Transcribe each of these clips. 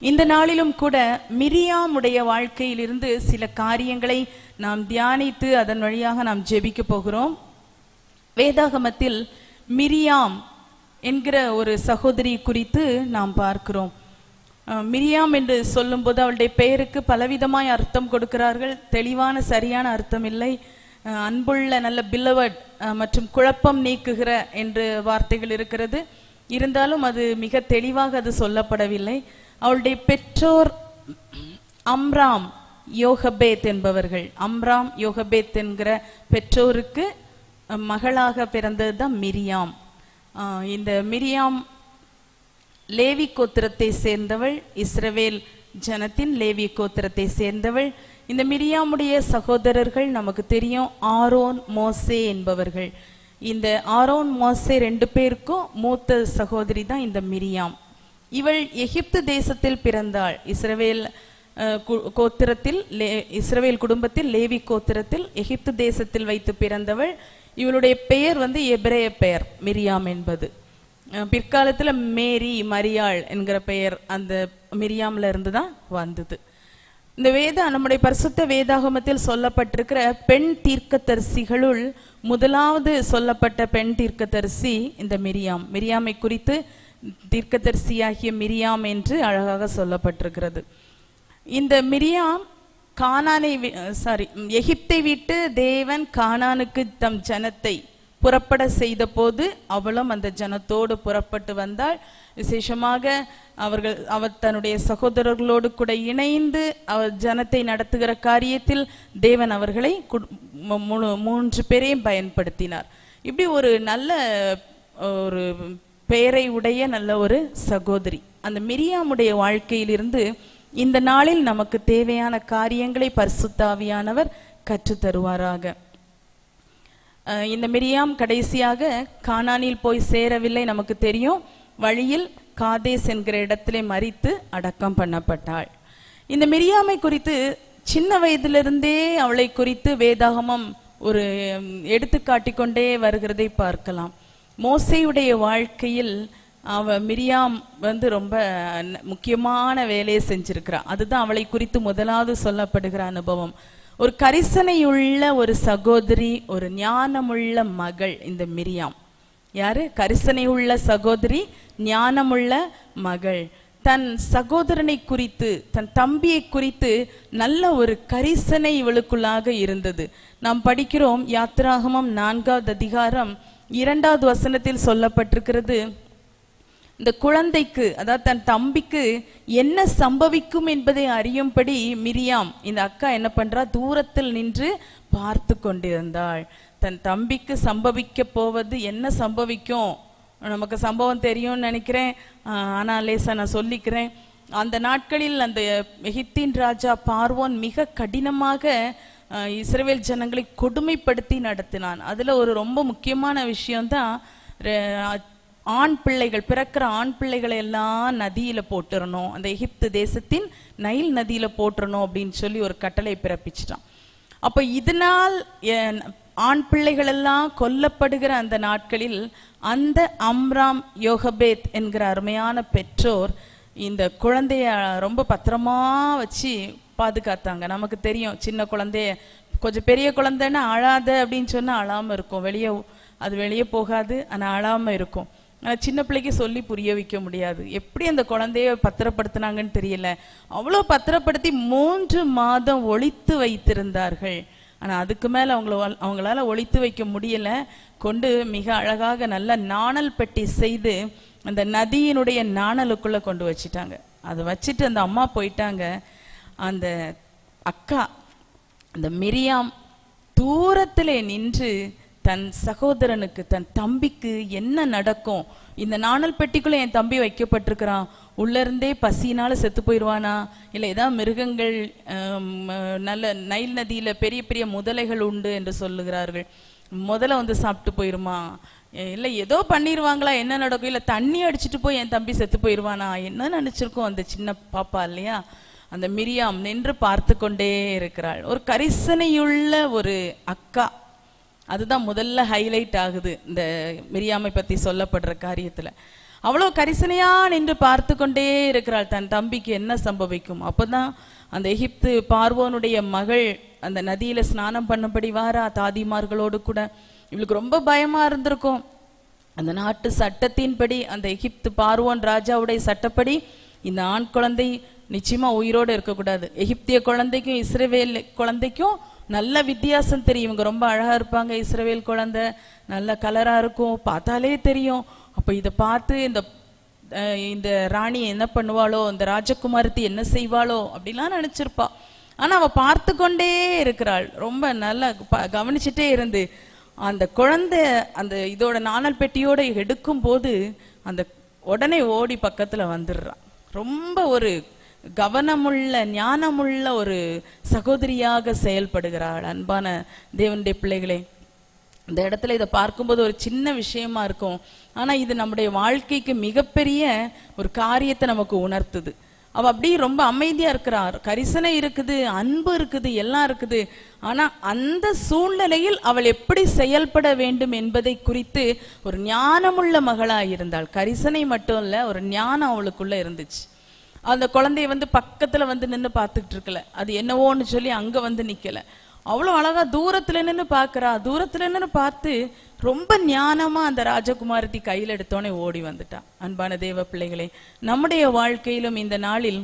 இந்த நாளிலும் கூட மிரியாமுடைய வாழ்க்கையிலிருந்து சில காரியங்களை நாம் தியானித்து அதன் வழியாக நாம் ஜெபிக்க போகிறோம் வேதாகமத்தில் மிரியாம் என்கிற ஒரு சகோதரி குறித்து நாம் பார்க்கிறோம் அஹ், மிரியாம் என்று சொல்லும்போது அவளுடைய பெயருக்கு பலவிதமாய் அர்த்தம் கொடுக்கிறார்கள் தெளிவான சரியான அர்த்தம் இல்லை அஹ், அன்புள்ள நல்ல பில்லவட் மற்றும் குழப்பம் நீக்குகிற என்று வார்த்தைகள் இருக்கிறது இருந்தாலும் அது மிக தெளிவாக அது சொல்லப்படவில்லை அவளுடைய பெற்றோர் அம்ராம் யோகபேத் என்பவர்கள் அம்ராம் யோகபேத் என்கிற பெற்றோருக்கு அஹ், மகளாக பிறந்தது தான் மிரியாம் அஹ், இந்த மிரியாம் லேவி கோத்திரத்தை சேர்ந்தவள் இஸ்ரவேல் ஜனத்தின் லேவி கோத்திரத்தை சேர்ந்தவள் இந்த மிரியாமுடைய சகோதரர்கள் நமக்கு தெரியும் ஆரோன் மோசே என்பவர்கள் இந்த ஆரோன் மோசே ரெண்டு பேருக்கும் மூத்த சகோதரி தான் இந்த மிரியாம் இவள் எகிப்து தேசத்தில் பிறந்தாள் இஸ்ரவேல் அஹ், கு- கோத்திரத்தில் லே- இஸ்ரவேல் குடும்பத்தில் லேவி கோத்திரத்தில் எகிப்து தேசத்தில் வைத்து பிறந்தவள் இவளுடைய பெயர் வந்து எபிரேய பெயர் மிரியாம் என்பது அஹ் பிற்காலத்துல மேரி மரியாள் என்கிற பெயர் அந்த மிரியாம்ல இருந்து தான் வந்தது இந்த வேத நம்முடைய பரிசுத்த வேதாகமத்தில் சொல்லப்பட்டிருக்கிற பெண் தீர்க்கதரிசிகளுள் முதலாவது சொல்லப்பட்ட பெண் தீர்க்கதரிசி இந்த மிரியாம் மிரியாமை குறித்து தீர்க்கதரிசியாகிய மிரியாம் என்று அழகாக சொல்லப்பட்டிருக்கிறது இந்த மிரியாம் கானானை சாரி எகிப்தை விட்டு தேவன் கானானுக்கு தம் ஜனத்தை புறப்பட செய்த போது அவளும் அந்த ஜனத்தோடு புறப்பட்டு வந்தாள் விசேஷமாக அவர்கள் அவர் தன்னுடைய சகோதரர்களோடு கூட இணைந்து அவர் ஜனத்தை நடத்துகிற காரியத்தில் தேவன் அவர்களை குடு- மு- முழு- மூன்று பேரையும் பயன்படுத்தினார் இப்படி ஒரு நல்ல ஒரு பெயரை உடைய நல்ல ஒரு சகோதரி அந்த மிரியாமுடைய வாழ்க்கையிலிருந்து இந்த நாளில் நமக்கு தேவையான காரியங்களை பரிசுத்தாவியானவர் கற்றுத் தருவாராக அஹ் இந்த மிரியாம் கடைசியாக கானானில் போய் சேரவில்லை நமக்கு தெரியும் வழியில் காதேஸ் என்கிற இடத்திலே மரித்து அடக்கம் பண்ணப்பட்டாள் இந்த மிரியாமை குறித்து சின்ன வயதிலிருந்தே அவளை குறித்து வேதாகமம் ஒரு ம், எடுத்துக்காட்டிக் கொண்டே வருகிறதை பார்க்கலாம் மோசையுடைய வாழ்க்கையில் அவ மிரியாம் வந்து ரொம்ப ந- முக்கியமான வேலையை செஞ்சிருக்கிறா அதுதான் அவளை குறித்து முதலாவது சொல்லப்படுகிற அனுபவம் ஒரு கரிசனையுள்ள ஒரு சகோதரி ஒரு ஞானமுள்ள மகள் இந்த மிரியாம் யாரு கரிசனையுள்ள சகோதரி ஞானமுள்ள மகள் தன் சகோதரனை குறித்து தன் தம்பியை குறித்து நல்ல ஒரு கரிசனை இவளுக்குள்ளாக இருந்தது நாம் படிக்கிறோம் யாத்ராகமம் நான்காவது அதிகாரம் இரண்டாவது வசனத்தில் சொல்லப்பட்டிருக்கிறது இந்த குழந்தைக்கு அதாவது தன் தம்பிக்கு என்ன சம்பவிக்கும் என்பதை அறியும்படி மிரியாம் இந்த அக்கா என்ன பண்றா தூரத்தில் நின்று பார்த்து கொண்டிருந்தாள் தன் தம்பிக்கு சம்பவிக்க போவது என்ன சம்பவிக்கும் நமக்கு சம்பவம் தெரியும்னு நினைக்கிறேன் ஆஹ் ஆனா லேசா நான் சொல்லிக்கிறேன் அந்த நாட்களில் அந்த எகிப்தின் ராஜா பார்வோன் மிக கடினமாக ஆஹ் இஸ்ரவேல் ஜனங்களை கொடுமைப்படுத்தி நடத்தினான் அதுல ஒரு ரொம்ப முக்கியமான விஷயம்தான் ரெ- ஆண் பிள்ளைகள் பிறக்கிற ஆண் பிள்ளைகளை எல்லாம் நதியில போட்டுறணும் அந்த எகிப்து தேசத்தின் நைல் நதியில போட்டுறணும் அப்படின்னு சொல்லி ஒரு கட்டளை பிறப்பிச்சிட்டான் அப்ப இதனால் என் ஆண் பிள்ளைகள் எல்லாம் கொல்லப்படுகிற அந்த நாட்களில் அந்த அம்ராம் யோகபேத் என்கிற அருமையான பெற்றோர் இந்த குழந்தைய ரொம்ப பத்திரமா வச்சு பாதுகாத்தாங்க நமக்கு தெரியும் சின்ன குழந்தைய கொஞ்சம் பெரிய குழந்தைன்னா அழாத அப்படின்னு சொன்னா அழாம இருக்கும் வெளியே அது வெளியே போகாது ஆனா அழாம இருக்கும் ஆனா சின்ன பிள்ளைக்கு சொல்லி புரிய வைக்க முடியாது எப்படி அந்த குழந்தைய பத்திரப்படுத்தினாங்கன்னு தெரியல அவ்வளோ பத்திரப்படுத்தி மூன்று மாதம் ஒளித்து வைத்திருந்தார்கள் ஆனா அதுக்கு மேல அவங்கள அவங்களால ஒளித்து வைக்க முடியல கொண்டு மிக அழகாக நல்ல நாணல் பெட்டி செய்து அந்த நதியினுடைய நாணலுக்குள்ள கொண்டு வச்சிட்டாங்க அதை வச்சுட்டு அந்த அம்மா போயிட்டாங்க அந்த அக்கா அந்த மிரியாம் தூரத்திலே நின்று தன் சகோதரனுக்கு தன் தம்பிக்கு என்ன நடக்கும் இந்த நாணல் பெட்டிக்குள்ள என் தம்பி வைக்கப்பட்டிருக்கிறான் உள்ள இருந்தே பசியினால செத்து போயிடுவானா இல்ல ஏதாவது மிருகங்கள் ஆம், அஹ், நல்ல நைல் நதியில பெரிய பெரிய முதலைகள் உண்டு என்று சொல்லுகிறார்கள் முதல்ல வந்து சாப்பிட்டு போயிருமா இல்ல ஏதோ பண்ணிருவாங்களா என்ன நடக்கும் இல்ல தண்ணி அடிச்சிட்டு போய் என் தம்பி செத்து போயிருவானா என்ன நினைச்சிருக்கோம் அந்த சின்ன பாப்பா இல்லையா அந்த மிரியாம் நின்று பார்த்து கொண்டே இருக்கிறாள் ஒரு கரிசனையுள்ள ஒரு அக்கா அதுதான் முதல்ல ஹைலைட் ஆகுது இந்த மிரியாமை பத்தி சொல்லப்படுற காரியத்துல அவ்வளவு கரிசனையா நின்று பார்த்து கொண்டே இருக்கிறாள் தன் தம்பிக்கு என்ன சம்பவிக்கும் அப்பதான் அந்த எகிப்து பார்வோனுடைய மகள் அந்த நதியில ஸ்நானம் பண்ணும்படி வாரா தாதிமார்களோடு கூட இவளுக்கு ரொம்ப பயமா இருந்திருக்கும் அந்த நாட்டு சட்டத்தின்படி அந்த எகிப்து பார்வோன் ராஜாவுடைய சட்டப்படி இந்த ஆண் குழந்தை நிச்சயமா உயிரோடு இருக்கக்கூடாது எகிப்திய குழந்தைக்கும் இஸ்ரவேல் குழந்தைக்கும் நல்ல வித்தியாசம் தெரியும் இவங்க ரொம்ப அழகா இருப்பாங்க இஸ்ரவேல் குழந்தை நல்ல கலரா இருக்கும் பார்த்தாலே தெரியும் அப்ப இதை பார்த்து இந்த அஹ், இந்த ராணி என்ன பண்ணுவாளோ இந்த ராஜகுமாரத்தி என்ன செய்வாளோ அப்படிலாம் நினைச்சிருப்பா ஆனா அவ பார்த்து கொண்டே இருக்கிறாள் ரொம்ப நல்லா ப- கவனிச்சுட்டே இருந்து அந்த குழந்தை அந்த இதோட நாணல் பெட்டியோட எடுக்கும் போது அந்த உடனே ஓடி பக்கத்துல வந்துடுறான் ரொம்ப ஒரு கவனமுள்ள ஞானமுள்ள ஒரு சகோதரியாக செயல்படுகிறாள் அன்பான தேவனுடைய பிள்ளைகளே இந்த இடத்துல இதை பார்க்கும்போது ஒரு சின்ன விஷயமா இருக்கும் ஆனா இது நம்முடைய வாழ்க்கைக்கு மிகப்பெரிய ஒரு காரியத்தை நமக்கு உணர்த்துது அவ அப்படியே ரொம்ப அமைதியா இருக்கிறார் கரிசனை இருக்குது அன்பு இருக்குது எல்லாம் இருக்குது ஆனா அந்த சூழ்நிலையில் அவள் எப்படி செயல்பட வேண்டும் என்பதை குறித்து ஒரு ஞானமுள்ள மகளா இருந்தாள் கரிசனை மட்டும் இல்ல ஒரு ஞானம் அவளுக்குள்ள இருந்துச்சு அந்த குழந்தைய வந்து பக்கத்துல வந்து நின்னு பார்த்துக்கிட்டு இருக்கல அது என்னவோன்னு சொல்லி அங்க வந்து நிக்கல அவ்வளவு அழகா தூரத்துல நின்னு பார்க்கறா தூரத்துல நின்னு பார்த்து ரொம்ப ஞானமா அந்த ராஜகுமாரத்தி கையில எடுத்தோனே ஓடி வந்துட்டா அன்பான தேவ பிள்ளைகளே நம்முடைய வாழ்க்கையிலும் இந்த நாளில்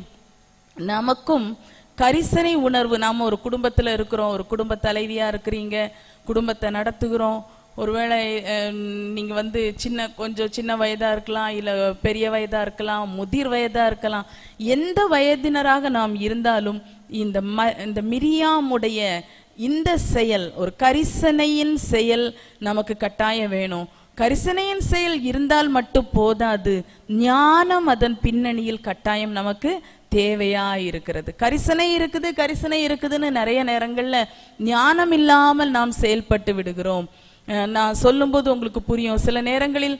நமக்கும் கரிசனை உணர்வு நாம ஒரு குடும்பத்துல இருக்கிறோம் ஒரு குடும்ப தலைவியா இருக்கிறீங்க குடும்பத்தை நடத்துகிறோம் ஒருவேளை அஹ், நீங்க வந்து சின்ன கொஞ்சம் சின்ன வயதா இருக்கலாம் இல்ல பெரிய வயதா இருக்கலாம் முதிர் வயதா இருக்கலாம் எந்த வயதினராக நாம் இருந்தாலும் இந்த ம இந்த மிரியாமுடைய இந்த செயல் ஒரு கரிசனையின் செயல் நமக்கு கட்டாயம் வேணும் கரிசனையின் செயல் இருந்தால் மட்டும் போதாது ஞானம் அதன் பின்னணியில் கட்டாயம் நமக்கு தேவையா இருக்கிறது கரிசனை இருக்குது கரிசனை இருக்குதுன்னு நிறைய நேரங்கள்ல ஞானம் இல்லாமல் நாம் செயல்பட்டு விடுகிறோம் அஹ் நான் சொல்லும்போது உங்களுக்கு புரியும் சில நேரங்களில்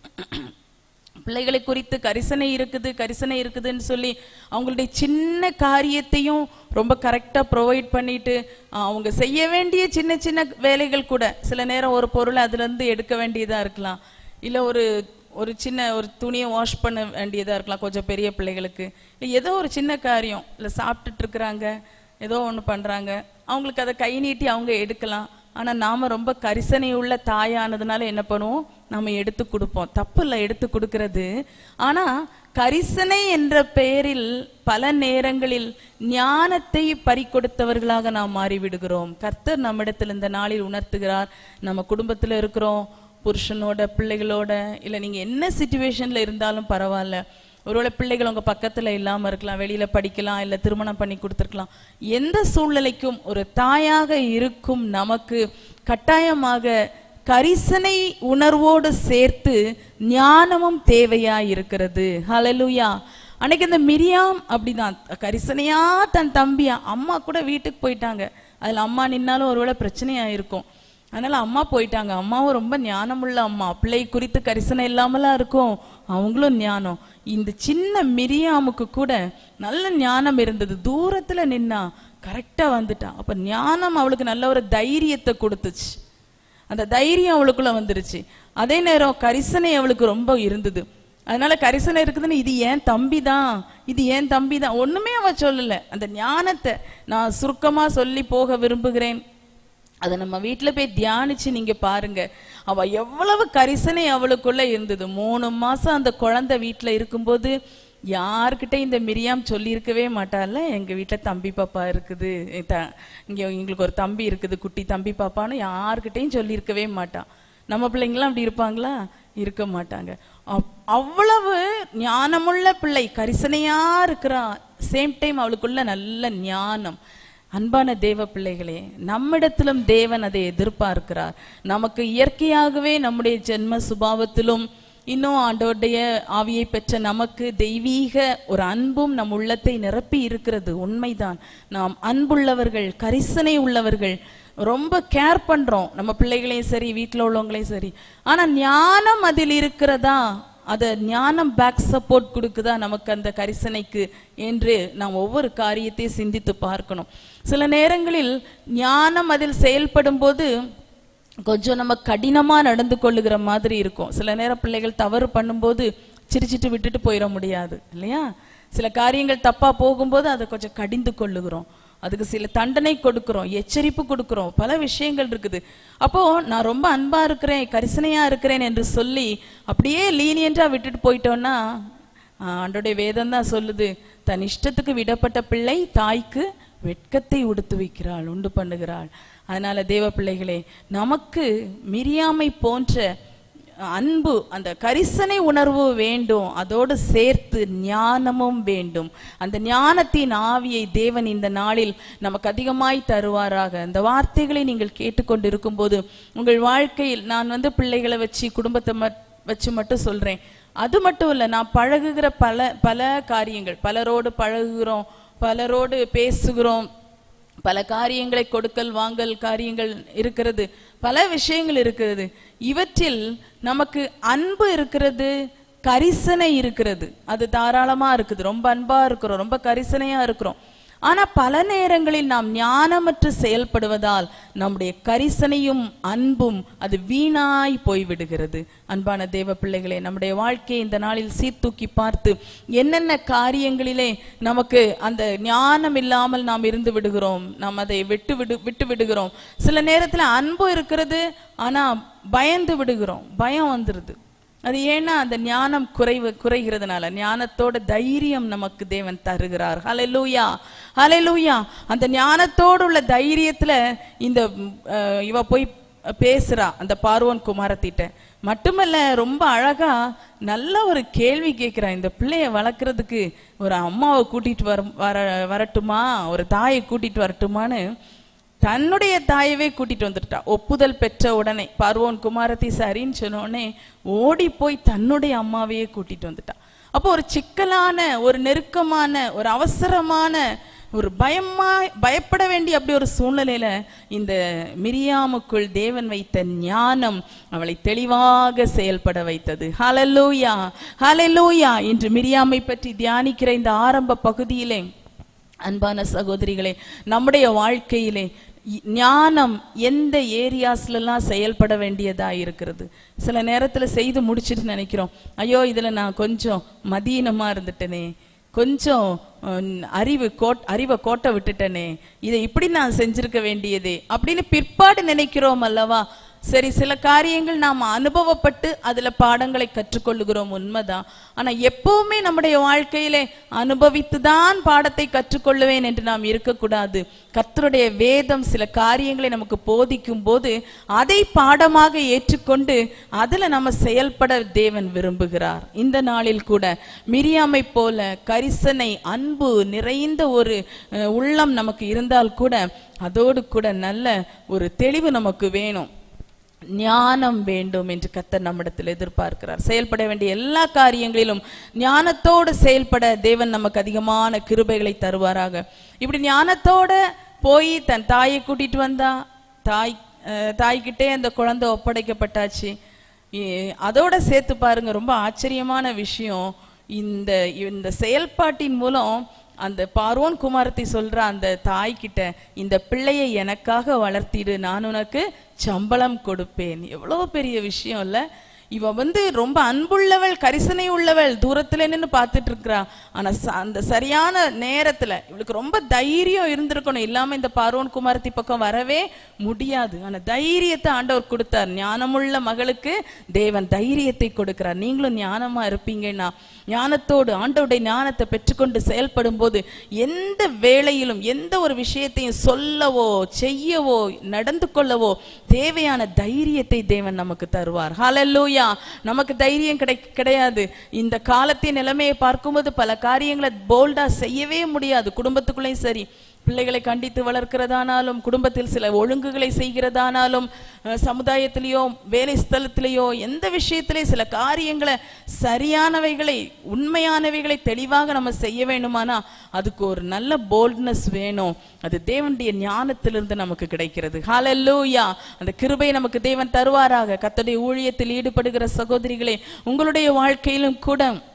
பிள்ளைகளை குறித்து கரிசனை இருக்குது கரிசனை இருக்குதுன்னு சொல்லி அவங்களுடைய சின்ன காரியத்தையும் ரொம்ப கரெக்டா ப்ரொவைட் பண்ணிட்டு அஹ், அவங்க செய்ய வேண்டிய சின்ன சின்ன வேலைகள் கூட சில நேரம் ஒரு பொருளை அதுல இருந்து எடுக்க வேண்டியதா இருக்கலாம் இல்ல ஒரு ஒரு சின்ன ஒரு துணியை வாஷ் பண்ண வேண்டியதா இருக்கலாம் கொஞ்சம் பெரிய பிள்ளைகளுக்கு இல்ல ஏதோ ஒரு சின்ன காரியம் இல்ல சாப்பிட்டுட்டு இருக்கிறாங்க ஏதோ ஒண்ணு பண்றாங்க அவங்களுக்கு அதை கை நீட்டி அவங்க எடுக்கலாம் ஆனா நாம ரொம்ப கரிசனை உள்ள தாயானதுனால என்ன பண்ணுவோம் நாம எடுத்து கொடுப்போம் தப்பு இல்லை எடுத்து கொடுக்கிறது ஆனா கரிசனை என்ற பெயரில் பல நேரங்களில் ஞானத்தை பறிகொடுத்தவர்களாக நாம் மாறிவிடுகிறோம் கர்த்தர் நம்மிடத்தில் இந்த நாளில் உணர்த்துகிறார் நம்ம குடும்பத்துல இருக்கிறோம் புருஷனோட பிள்ளைகளோட இல்ல நீங்க என்ன சுச்சுவேஷன்ல இருந்தாலும் பரவாயில்ல ஒருவேளை பிள்ளைகள் உங்க பக்கத்துல இல்லாம இருக்கலாம் வெளியில படிக்கலாம் இல்ல திருமணம் பண்ணி கொடுத்துருக்கலாம் எந்த சூழ்நிலைக்கும் ஒரு தாயாக இருக்கும் நமக்கு கட்டாயமாக கரிசனை உணர்வோடு சேர்த்து ஞானமும் தேவையா இருக்கிறது ஹalleluya அன்னைக்கு இந்த மிரியாம் அப்படிதான் கரிசனையா தன் தம்பியா அம்மா கூட வீட்டுக்கு போயிட்டாங்க அதுல அம்மா நின்னாலும் ஒருவேளை பிரச்சனையா இருக்கும் அதனால அம்மா போயிட்டாங்க அம்மாவும் ரொம்ப ஞானமுள்ள அம்மா பிள்ளை குறித்து கரிசனை இல்லாமலாம் இருக்கும் அவங்களும் ஞானம் இந்த சின்ன மிரியாமுக்கு கூட நல்ல ஞானம் இருந்தது தூரத்துல நின்னா கரெக்டா வந்துட்டா அப்ப ஞானம் அவளுக்கு நல்ல ஒரு தைரியத்தை கொடுத்துச்சு அந்த தைரியம் அவளுக்குள்ள வந்துருச்சு அதே நேரம் கரிசனை அவளுக்கு ரொம்ப இருந்தது அதனால கரிசனை இருக்குதுன்னு இது ஏன் தம்பி தான் இது ஏன் தம்பி தான் ஒண்ணுமே அவ சொல்லல அந்த ஞானத்தை நான் சுருக்கமா சொல்லி போக விரும்புகிறேன் அதை நம்ம வீட்ல போய் தியானிச்சு நீங்க பாருங்க அவ எவ்வளவு கரிசனை அவளுக்குள்ள இருந்தது மூணு மாசம் அந்த குழந்தை வீட்ல இருக்கும்போது யார்கிட்ட இந்த மிரியாம் சொல்லியிருக்கவே மாட்டாள்ல எங்க வீட்ல தம்பி பாப்பா இருக்குது எ த- இங்க எங்களுக்கு ஒரு தம்பி இருக்குது குட்டி தம்பி பாப்பான்னு யார்கிட்டயும் சொல்லியிருக்கவே மாட்டான் நம்ம பிள்ளைங்களாம் அப்படி இருப்பாங்களா இருக்க மாட்டாங்க அவ்- அவ்வளவு ஞானமுள்ள பிள்ளை கரிசனையா இருக்கிறா சேம் டைம் அவளுக்குள்ள நல்ல ஞானம் அன்பான தேவ பிள்ளைகளே நம்மிடத்திலும் தேவன் அதை எதிர்பார்க்கிறார் நமக்கு இயற்கையாகவே நம்முடைய ஜென்ம சுபாவத்திலும் இன்னும் ஆண்டவருடைய ஆவியை பெற்ற நமக்கு தெய்வீக ஒரு அன்பும் நம் உள்ளத்தை நிரப்பி இருக்கிறது உண்மைதான் நாம் அன்புள்ளவர்கள் கரிசனை உள்ளவர்கள் ரொம்ப கேர் பண்றோம் நம்ம பிள்ளைகளையும் சரி வீட்டில் உள்ளவங்களையும் சரி ஆனா ஞானம் அதில் இருக்கிறதா அத ஞானம் பேக் சப்போர்ட் கொடுக்குதா நமக்கு அந்த கரிசனைக்கு என்று நாம் ஒவ்வொரு காரியத்தையும் சிந்தித்து பார்க்கணும் சில நேரங்களில் ஞானம் அதில் செயல்படும் போது கொஞ்சம் நம்ம கடினமா நடந்து கொள்ளுகிற மாதிரி இருக்கும் சில நேரம் பிள்ளைகள் தவறு பண்ணும்போது சிரிச்சிட்டு விட்டுட்டு போயிட முடியாது இல்லையா சில காரியங்கள் தப்பா போகும்போது அதை கொஞ்சம் கடிந்து கொள்ளுகிறோம் அதுக்கு சில தண்டனை கொடுக்கிறோம் எச்சரிப்பு கொடுக்கிறோம் பல விஷயங்கள் இருக்குது அப்போ நான் ரொம்ப அன்பா இருக்கிறேன் கரிசனையா இருக்கிறேன் என்று சொல்லி அப்படியே லீனியண்டா விட்டுட்டு போயிட்டோம்னா ஆண்டோடைய வேதம் தான் சொல்லுது தன் இஷ்டத்துக்கு விடப்பட்ட பிள்ளை தாய்க்கு வெட்கத்தை உடுத்து வைக்கிறாள் உண்டு பண்ணுகிறாள் அதனால தேவ பிள்ளைகளே நமக்கு மிரியாமை போன்ற அன்பு அந்த கரிசனை உணர்வு வேண்டும் அதோடு சேர்த்து ஞானமும் வேண்டும் அந்த ஞானத்தின் ஆவியை தேவன் இந்த நாளில் நமக்கு அதிகமாய் தருவாராக அந்த வார்த்தைகளை நீங்கள் கேட்டுக்கொண்டு இருக்கும்போது உங்கள் வாழ்க்கையில் நான் வந்து பிள்ளைகளை வச்சு குடும்பத்தை மட்- வச்சு மட்டும் சொல்றேன் அது மட்டும் இல்ல நான் பழகுகிற பல பல காரியங்கள் பலரோடு பழகுகிறோம் பலரோடு பேசுகிறோம் பல காரியங்களை கொடுக்கல் வாங்கல் காரியங்கள் இருக்கிறது பல விஷயங்கள் இருக்கிறது இவற்றில் நமக்கு அன்பு இருக்கிறது கரிசனை இருக்கிறது அது தாராளமா இருக்குது ரொம்ப அன்பா இருக்கிறோம் ரொம்ப கரிசனையா இருக்கிறோம் ஆனா பல நேரங்களில் நாம் ஞானமற்று செயல்படுவதால் நம்முடைய கரிசனையும் அன்பும் அது வீணாய் போய்விடுகிறது அன்பான தேவ பிள்ளைகளே நம்முடைய வாழ்க்கையை இந்த நாளில் சீர்தூக்கி பார்த்து என்னென்ன காரியங்களிலே நமக்கு அந்த ஞானம் இல்லாமல் நாம் இருந்து விடுகிறோம் நாம் அதை விட்டு விடு விட்டு விடுகிறோம் சில நேரத்துல அன்பு இருக்கிறது ஆனா பயந்து விடுகிறோம் பயம் வந்துருது அது ஏன்னா அந்த ஞானம் குறைவு குறைகிறதுனால ஞானத்தோட தைரியம் நமக்கு தேவன் தருகிறார் ஹalleluya ஹalleluya அந்த ஞானத்தோடு உள்ள தைரியத்துல இந்த ம், அஹ், இவ போய் பேசுறா அந்த பார்வோன் குமாரத்திட்ட மட்டுமல்ல ரொம்ப அழகா நல்ல ஒரு கேள்வி கேட்கிறா இந்த பிள்ளைய வளர்க்கறதுக்கு ஒரு அம்மாவை கூட்டிட்டு வர வர வரட்டுமா ஒரு தாயை கூட்டிட்டு வரட்டுமான்னு தன்னுடைய தாயவே கூட்டிட்டு வந்துட்டா ஒப்புதல் பெற்ற உடனே பார்வோன் குமாரத்தி சரின்னு சொன்ன உடனே ஓடி போய் தன்னுடைய அம்மாவையே கூட்டிட்டு வந்துட்டா அப்போ ஒரு சிக்கலான ஒரு நெருக்கமான ஒரு அவசரமான ஒரு பயமா பயப்பட வேண்டிய அப்படி ஒரு சூழ்நிலையில இந்த மிரியாமுக்குள் தேவன் வைத்த ஞானம் அவளை தெளிவாக செயல்பட வைத்தது ஹalleluya ஹalleluya இன்று மிரியாமை பற்றி தியானிக்கிற இந்த ஆரம்ப பகுதியிலே அன்பான சகோதரிகளே நம்முடைய வாழ்க்கையிலே இ- ஞானம் எந்த ஏரியாஸ்லாம் செயல்பட வேண்டியதா இருக்கிறது சில நேரத்துல செய்து முடிச்சிட்டு நினைக்கிறோம் ஐயோ இதுல நான் கொஞ்சம் மதீனமா இருந்துட்டேனே கொஞ்சம் உம், அறிவு கோட் அறிவை கோட்டை விட்டுட்டேனே இதை இப்படி நான் செஞ்சிருக்க வேண்டியதே அப்படின்னு பிற்பாடு நினைக்கிறோம் அல்லவா சரி சில காரியங்கள் நாம் அனுபவப்பட்டு அதுல பாடங்களை கற்றுக்கொள்ளுகிறோம் உண்மைதான் ஆனா எப்பவுமே நம்முடைய வாழ்க்கையிலே அனுபவித்துதான் பாடத்தை கற்றுக்கொள்ளுவேன் என்று நாம் இருக்கக்கூடாது கர்த்தருடைய வேதம் சில காரியங்களை நமக்கு போதிக்கும் போது அதை பாடமாக ஏற்றுக்கொண்டு அதுல நம்ம செயல்பட தேவன் விரும்புகிறார் இந்த நாளில் கூட மிரியாமை போல கரிசனை அன்பு நிறைந்த ஒரு அஹ், உள்ளம் நமக்கு இருந்தால் கூட அதோடு கூட நல்ல ஒரு தெளிவு நமக்கு வேணும் ஞானம் வேண்டும் என்று கத்தர் நம்மிடத்தில் எதிர்பார்க்கிறார் செயல்பட வேண்டிய எல்லா காரியங்களிலும் ஞானத்தோடு செயல்பட தேவன் நமக்கு அதிகமான கிருபைகளை தருவாராக இப்படி ஞானத்தோட போய் தன் தாயை கூட்டிட்டு வந்தா தாய் அஹ், தாய்கிட்டே அந்த குழந்தை ஒப்படைக்கப்பட்டாச்சு இ- அதோட சேர்த்து பாருங்க ரொம்ப ஆச்சரியமான விஷயம் இந்த இந்த செயல்பாட்டின் மூலம் அந்த பார்வோன் குமாரத்தை சொல்ற அந்த தாய்கிட்ட இந்த பிள்ளையை எனக்காக வளர்த்திடு நான் உனக்கு சம்பளம் கொடுப்பேன் எவ்வளவு பெரிய விஷயம் இல்ல இவ வந்து ரொம்ப அன்புள்ளவள் கரிசனை உள்ளவள் தூரத்துல நின்னு பார்த்துட்டு இருக்கிறா ஆனா ச- அந்த சரியான நேரத்துல இவளுக்கு ரொம்ப தைரியம் இருந்திருக்கணும் இல்லாம இந்த பார்வோன் குமாரத்தி பக்கம் வரவே முடியாது ஆனா தைரியத்தை ஆண்டவர் கொடுத்தார் ஞானமுள்ள மகளுக்கு தேவன் தைரியத்தை கொடுக்கிறார் நீங்களும் ஞானமா இருப்பீங்கன்னா ஞானத்தோடு ஆண்டவருடைய ஞானத்தை பெற்றுக்கொண்டு செயல்படும் போது எந்த வேளையிலும் எந்த ஒரு விஷயத்தையும் சொல்லவோ செய்யவோ நடந்து கொள்ளவோ தேவையான தைரியத்தை தேவன் நமக்கு தருவார் ஹalleluya நமக்கு தைரியம் கிடை கிடையாது இந்த காலத்தின் நிலைமையை பார்க்கும்போது பல காரியங்களை போல்டா செய்யவே முடியாது குடும்பத்துக்குள்ளேயும் சரி பிள்ளைகளை கண்டித்து வளர்க்கிறதானாலும் குடும்பத்தில் சில ஒழுங்குகளை செய்கிறதானாலும் அஹ், சமுதாயத்திலேயோ வேலை ஸ்தலத்திலேயோ எந்த விஷயத்திலேயும் சில காரியங்களை சரியானவைகளை உண்மையானவைகளை தெளிவாக நம்ம செய்ய வேணுமானா அதுக்கு ஒரு நல்ல போல்ட்னஸ் வேணும் அது தேவனுடைய ஞானத்திலிருந்து நமக்கு கிடைக்கிறது ஹalleluya அந்த கிருபை நமக்கு தேவன் தருவாராக கர்த்தருடைய ஊழியத்தில் ஈடுபடுகிற சகோதரிகளே உங்களுடைய வாழ்க்கையிலும் கூட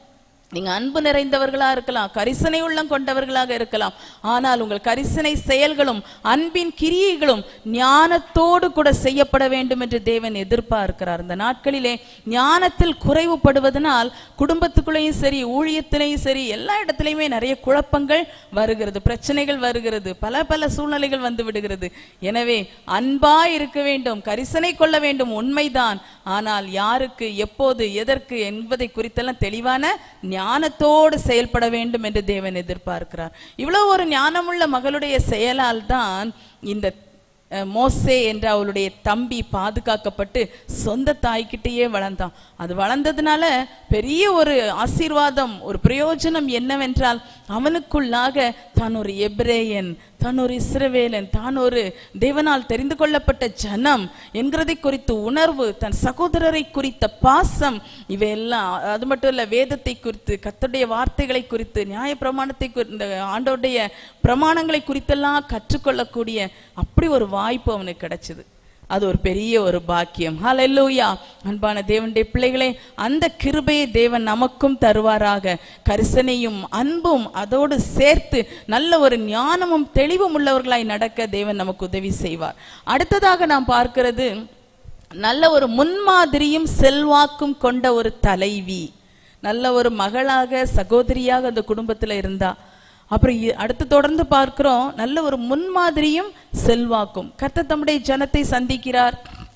நீங்க அன்பு நிறைந்தவர்களா இருக்கலாம் கரிசனை உள்ளம் கொண்டவர்களாக இருக்கலாம் ஆனால் உங்கள் கரிசனை செயல்களும் அன்பின் கிரியைகளும் ஞானத்தோடு கூட செய்யப்பட வேண்டும் என்று தேவன் எதிர்பார்க்கிறார் இந்த நாட்களிலே ஞானத்தில் குறைவுபடுவதனால் குடும்பத்துக்குள்ளேயும் சரி ஊழியத்திலையும் சரி எல்லா இடத்துலையுமே நிறைய குழப்பங்கள் வருகிறது பிரச்சனைகள் வருகிறது பல பல சூழ்நிலைகள் வந்து விடுகிறது எனவே அன்பா இருக்க வேண்டும் கரிசனை கொள்ள வேண்டும் உண்மைதான் ஆனால் யாருக்கு எப்போது எதற்கு என்பதை குறித்தெல்லாம் தெளிவான ஞானத்தோடு செயல்பட வேண்டும் என்று தேவன் எதிர்பார்க்கிறார் இவ்வளவு ஒரு ஞானமுள்ள மகளுடைய செயலால் தான் இந்த அஹ், மோசே என்ற அவளுடைய தம்பி பாதுகாக்கப்பட்டு சொந்த தாய்கிட்டேயே வளர்ந்தான் அது வளர்ந்ததுனால பெரிய ஒரு ஆசீர்வாதம் ஒரு பிரயோஜனம் என்னவென்றால் அவனுக்குள்ளாக தான் ஒரு எபிரேயன் தான் ஒரு இஸ்ரவேலன் தான் ஒரு தேவனால் தெரிந்து கொள்ளப்பட்ட ஜனம் என்கிறதை குறித்து உணர்வு தன் சகோதரரை குறித்த பாசம் இவையெல்லாம் அது மட்டும் இல்ல வேதத்தை குறித்து கர்த்தருடைய வார்த்தைகளை குறித்து நியாய பிரமாணத்தை குறி- இந்த ஆண்டோடைய பிரமாணங்களை குறித்தெல்லாம் கற்றுக்கொள்ளக்கூடிய அப்படி ஒரு வாய்ப்பு அவனுக்கு கிடைச்சது அது ஒரு பெரிய ஒரு பாக்கியம் ஹalleluya அன்பான தேவனுடைய பிள்ளைகளே அந்த கிருபையை தேவன் நமக்கும் தருவாராக கரிசனையும் அன்பும் அதோடு சேர்த்து நல்ல ஒரு ஞானமும் தெளிவும் உள்ளவர்களாய் நடக்க தேவன் நமக்கு உதவி செய்வார் அடுத்ததாக நாம் பார்க்கிறது நல்ல ஒரு முன்மாதிரியும் செல்வாக்கும் கொண்ட ஒரு தலைவி நல்ல ஒரு மகளாக சகோதரியாக அந்த குடும்பத்துல இருந்தா அப்புறம் இ- அடுத்து தொடர்ந்து பார்க்கிறோம் நல்ல ஒரு முன்மாதிரியும் செல்வாக்கும் கர்த்தர் தம்முடைய ஜனத்தை சந்திக்கிறார்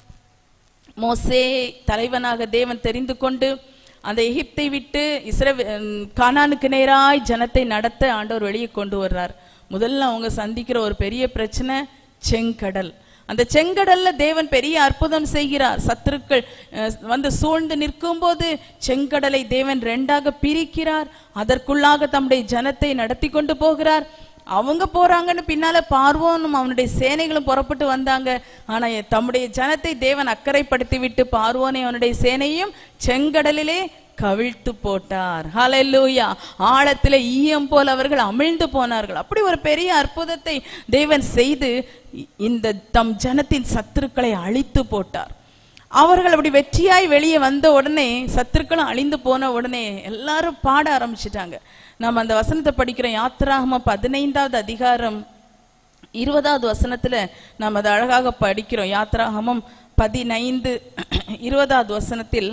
மோசே தலைவனாக தேவன் தெரிந்து கொண்டு அந்த எகிப்தை விட்டு இஸ்ரவே ம், கானானுக்கு நேராய் ஜனத்தை நடத்த ஆண்டவர் வெளியே கொண்டு வர்றார் முதல்ல அவங்க சந்திக்கிற ஒரு பெரிய பிரச்சனை செங்கடல் அந்த செங்கடல்ல தேவன் பெரிய அற்புதம் செய்கிறார் சத்துருக்கள் அஹ், வந்து சூழ்ந்து நிற்கும்போது செங்கடலை தேவன் ரெண்டாக பிரிக்கிறார் அதற்குள்ளாக தம்முடைய ஜனத்தை நடத்தி கொண்டு போகிறார் அவங்க போறாங்கன்னு பின்னால பார்வோனும் அவனுடைய சேனைகளும் புறப்பட்டு வந்தாங்க ஆனா எ- தம்முடைய ஜனத்தை தேவன் அக்கறைப்படுத்தி விட்டு பார்வோனை அவனுடைய சேனையும் செங்கடலிலே கவிழ்த்து போட்டார் ஹalleluya ஆழத்திலே ஈயம் போல் அவர்கள் அமிழ்ந்து போனார்கள் அப்படி ஒரு பெரிய அற்புதத்தை தேவன் செய்து இ- இந்த தம் ஜனத்தின் சத்துருக்களை அழித்து போட்டார் அவர்கள் அப்படி வெற்றியாய் வெளியே வந்த உடனே சத்துருக்களும் அழிந்து போன உடனே எல்லாரும் பாட ஆரம்பிச்சிட்டாங்க நாம் அந்த வசனத்தை படிக்கிறோம் யாத்திராகமம் பதினைந்தாவது அதிகாரம் இருபதாவது வசனத்துல நாம் அதை அழகாக படிக்கிறோம் யாத்திராகமம் பதினைந்து இருபதாவது வசனத்தில்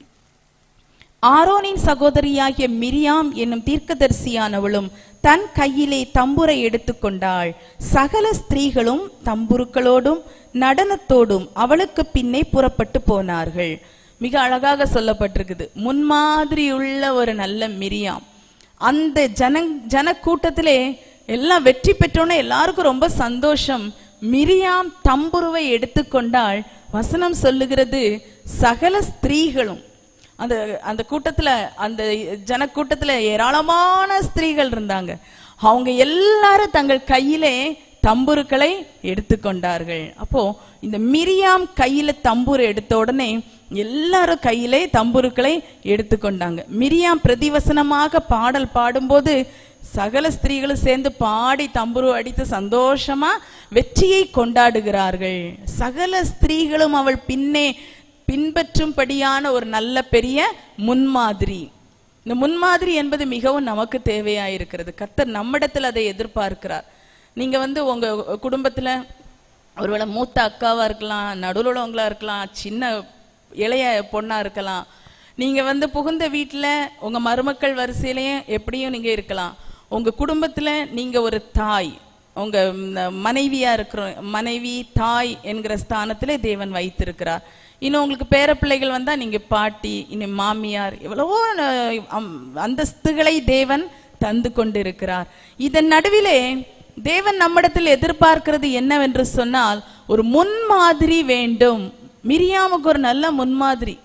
ஆரோனின் சகோதரியாகிய மிரியாம் என்னும் தீர்க்கதரிசியானவளும் தன் கையிலே தம்புரை எடுத்துக்கொண்டாள் சகல ஸ்திரீகளும் தம்புருக்களோடும் நடனத்தோடும் அவளுக்கு பின்னே புறப்பட்டு போனார்கள் மிக அழகாக சொல்லப்பட்டிருக்குது முன்மாதிரி உள்ள ஒரு நல்ல மிரியாம் அந்த ஜன ஜன கூட்டத்திலே எல்லாம் வெற்றி பெற்றோன்னே எல்லாருக்கும் ரொம்ப சந்தோஷம் மிரியாம் தம்புருவை எடுத்துக்கொண்டால் வசனம் சொல்லுகிறது சகல ஸ்திரீகளும் அந்த அந்த கூட்டத்துல அந்த ஜன கூட்டத்துல ஏராளமான ஸ்திரீகள் இருந்தாங்க அவங்க எல்லாரும் தங்கள் கையிலே தம்புருக்களை எடுத்துக்கொண்டார்கள் அப்போ இந்த மிரியாம் கையில தம்புரு எடுத்த உடனே எல்லாரும் கையிலே தம்புருக்களை எடுத்துக்கொண்டாங்க மிரியாம் பிரதிவசனமாக பாடல் பாடும்போது சகல ஸ்திரீகளும் சேர்ந்து பாடி தம்புரு அடித்து சந்தோஷமா வெற்றியை கொண்டாடுகிறார்கள் சகல ஸ்திரீகளும் அவள் பின்னே பின்பற்றும்படியான ஒரு நல்ல பெரிய முன்மாதிரி இந்த முன்மாதிரி என்பது மிகவும் நமக்கு தேவையாயிருக்கிறது கர்த்தர் நம்மிடத்தில் அதை எதிர்பார்க்கிறார் நீங்க வந்து உங்க குடும்பத்துல ஒருவேளை மூத்த அக்காவா இருக்கலாம் நடுவில் உள்ளவங்களா இருக்கலாம் சின்ன இளைய பொண்ணா இருக்கலாம் நீங்க வந்து புகுந்த வீட்டுல உங்க மருமக்கள் வரிசையிலையும் எப்படியும் நீங்க இருக்கலாம் உங்க குடும்பத்துல நீங்க ஒரு தாய் உங்க ம், மனைவியா இருக்கிற மனைவி தாய் என்கிற ஸ்தானத்திலே தேவன் வைத்திருக்கிறார் இன்னும் உங்களுக்கு பேர பிள்ளைகள் வந்தா நீங்க பாட்டி இன்னும் மாமியார் எவ்வளவோ அஹ், அம், அந்தஸ்துகளை தேவன் தந்து கொண்டிருக்கிறார் இதன் நடுவிலே தேவன் நம்மிடத்தில் எதிர்பார்க்கிறது என்னவென்று சொன்னால் ஒரு முன்மாதிரி வேண்டும் மிரியாமுக்கு ஒரு நல்ல முன்மாதிரி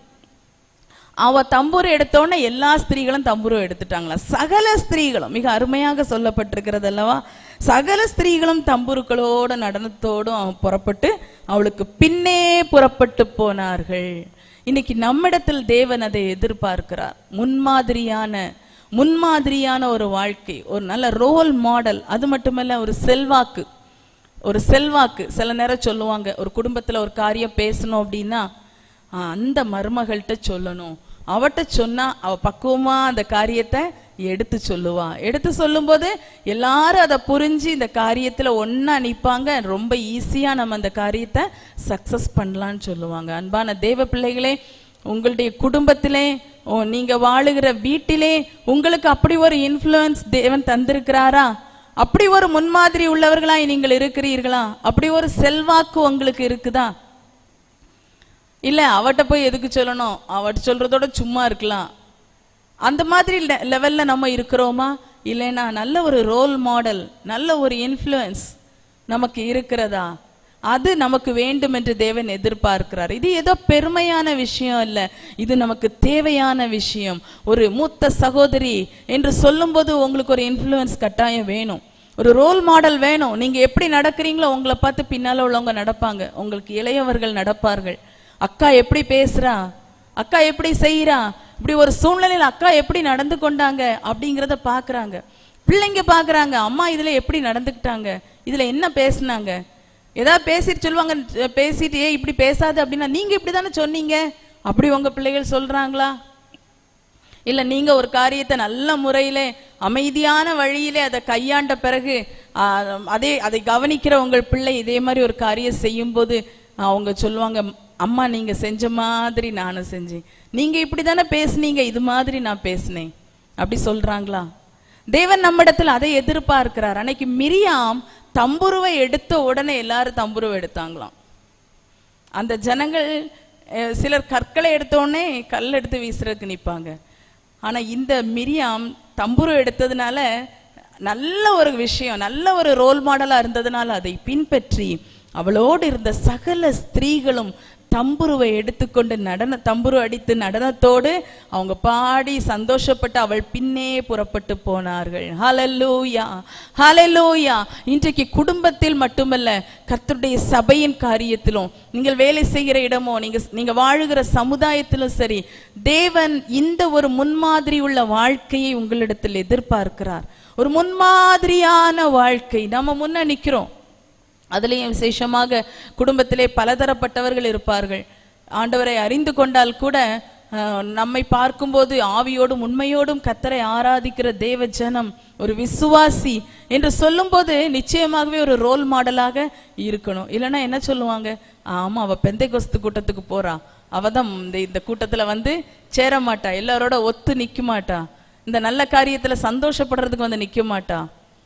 அவ தம்புரு எடுத்தோன்னே எல்லா ஸ்திரீகளும் தம்புரு எடுத்துட்டாங்களா சகல ஸ்திரீகளும் மிக அருமையாக சொல்லப்பட்டிருக்கிறது அல்லவா சகல ஸ்திரீகளும் தம்புருக்களோட நடனத்தோடும் அவன் புறப்பட்டு அவளுக்கு பின்னே புறப்பட்டு போனார்கள் இன்னைக்கு நம்மிடத்தில் தேவன் அதை எதிர்பார்க்கிறார் முன்மாதிரியான முன்மாதிரியான ஒரு வாழ்க்கை ஒரு நல்ல ரோல் மாடல் அது மட்டுமல்ல ஒரு செல்வாக்கு ஒரு செல்வாக்கு சில நேரம் சொல்லுவாங்க ஒரு குடும்பத்துல ஒரு காரியம் பேசணும் அப்படின்னா "ஆ, அந்த மருமகள்கிட்ட சொல்லணும் அவட்ட சொன்னா அவ பக்குவமா அந்த காரியத்தை எடுத்து சொல்லுவா எடுத்து சொல்லும்போது எல்லாரும் அதை புரிஞ்சு இந்த காரியத்துல ஒண்ணா நிப்பாங்க ரொம்ப ஈஸியா நம்ம அந்த காரியத்தை சக்சஸ் பண்ணலாம்னு சொல்லுவாங்க அன்பான தேவ பிள்ளைகளே உங்களுடைய குடும்பத்திலே ஓ, நீங்க வாழுகிற வீட்டிலே உங்களுக்கு அப்படி ஒரு இன்ஃப்ளூயன்ஸ் தேவன் தந்திருக்கிறாரா அப்படி ஒரு முன்மாதிரி உள்ளவர்களாய் நீங்கள் இருக்கிறீர்களா அப்படி ஒரு செல்வாக்கு உங்களுக்கு இருக்குதா இல்ல அவட்ட போய் எதுக்கு சொல்லணும் அவட்ட சொல்றதோட சும்மா இருக்கலாம் அந்த மாதிரி லெ- லெவல்ல நம்ம இருக்கிறோமா இல்லைன்னா நல்ல ஒரு ரோல் மாடல் நல்ல ஒரு இன்ஃப்ளூயன்ஸ் நமக்கு இருக்கிறதா அது நமக்கு வேண்டும் என்று தேவன் எதிர்பார்க்கிறார் இது ஏதோ பெருமையான விஷயம் இல்ல இது நமக்கு தேவையான விஷயம் ஒரு மூத்த சகோதரி என்று சொல்லும்போது உங்களுக்கு ஒரு இன்ஃப்ளூயன்ஸ் கட்டாயம் வேணும் ஒரு ரோல் மாடல் வேணும் நீங்க எப்படி நடக்கிறீங்களோ உங்களை பார்த்து பின்னால உள்ளவங்க நடப்பாங்க உங்களுக்கு இளையவர்கள் நடப்பார்கள் அக்கா எப்படி பேசுறா அக்கா எப்படி செய்யறா இப்படி ஒரு சூழ்நிலையில அக்கா எப்படி நடந்து கொண்டாங்க அப்படிங்கறத பாக்குறாங்க பிள்ளைங்க பாக்குறாங்க அம்மா இதுல எப்படி நடந்துக்கிட்டாங்க இதுல என்ன பேசுனாங்க ஏதாவது பேசிட்டு சொல்லுவாங்க "அஹ் பேசிட்டு ஏய் இப்படி பேசாத அப்படின்னா நீங்க இப்படி தானே சொன்னீங்க அப்படி உங்க பிள்ளைகள் சொல்றாங்களா இல்ல நீங்க ஒரு காரியத்தை நல்ல முறையிலே அமைதியான வழியிலே அதை கையாண்ட பிறகு ஆ, அதே அதை கவனிக்கிற உங்கள் பிள்ளை இதே மாதிரி ஒரு காரியம் செய்யும்போது அவங்க சொல்லுவாங்க அம்மா நீங்க செஞ்ச மாதிரி நானும் செஞ்சேன் நீங்க இப்படி தானே பேசுனீங்க இது மாதிரி நான் பேசினேன் அப்படி சொல்றாங்களா தேவன் நம்மிடத்தில் அதை எதிர்பார்க்கிறார் அன்னைக்கு மிரியாம் தம்புருவை எடுத்த உடனே எல்லாரும் தம்புருவை எடுத்தாங்களாம் அந்த ஜனங்கள் அஹ், சிலர் கற்களை எடுத்த உடனே கல் எடுத்து வீசுறதுக்கு நிப்பாங்க ஆனா இந்த மிரியாம் தம்புரு எடுத்ததுனால நல்ல ஒரு விஷயம் நல்ல ஒரு ரோல் மாடலா இருந்ததுனால அதை பின்பற்றி அவளோடு இருந்த சகல ஸ்திரீகளும் தம்புருவை எடுத்துக்கொண்டு நடன தம்புரு அடித்து நடனத்தோடு அவங்க பாடி சந்தோஷப்பட்டு அவள் பின்னே புறப்பட்டு போனார்கள் ஹalleluya ஹalleluya இன்றைக்கு குடும்பத்தில் மட்டுமல்ல கர்த்தருடைய சபையின் காரியத்திலும் நீங்கள் வேலை செய்கிற இடமோ நீங்க நீங்க வாழுகிற சமுதாயத்திலும் சரி தேவன் இந்த ஒரு முன்மாதிரி உள்ள வாழ்க்கையை உங்களிடத்தில் எதிர்பார்க்கிறார் ஒரு முன்மாதிரியான வாழ்க்கை நம்ம முன்ன நிக்கிறோம் அதுலேயும் விசேஷமாக குடும்பத்திலே பலதரப்பட்டவர்கள் இருப்பார்கள் ஆண்டவரை அறிந்து கொண்டால் கூட அஹ், நம்மை பார்க்கும்போது ஆவியோடும் உண்மையோடும் கத்தரை ஆராதிக்கிற தேவ ஜனம் ஒரு விசுவாசி என்று சொல்லும்போது நிச்சயமாகவே ஒரு ரோல் மாடலாக இருக்கணும் இல்லைன்னா என்ன சொல்லுவாங்க ஆமா அவ பெந்தை கூட்டத்துக்கு போறா அவ தான் இந்த இந்த கூட்டத்துல வந்து சேர மாட்டா எல்லாரோட ஒத்து நிக்க மாட்டா இந்த நல்ல காரியத்துல சந்தோஷப்படுறதுக்கு வந்து நிக்க மாட்டா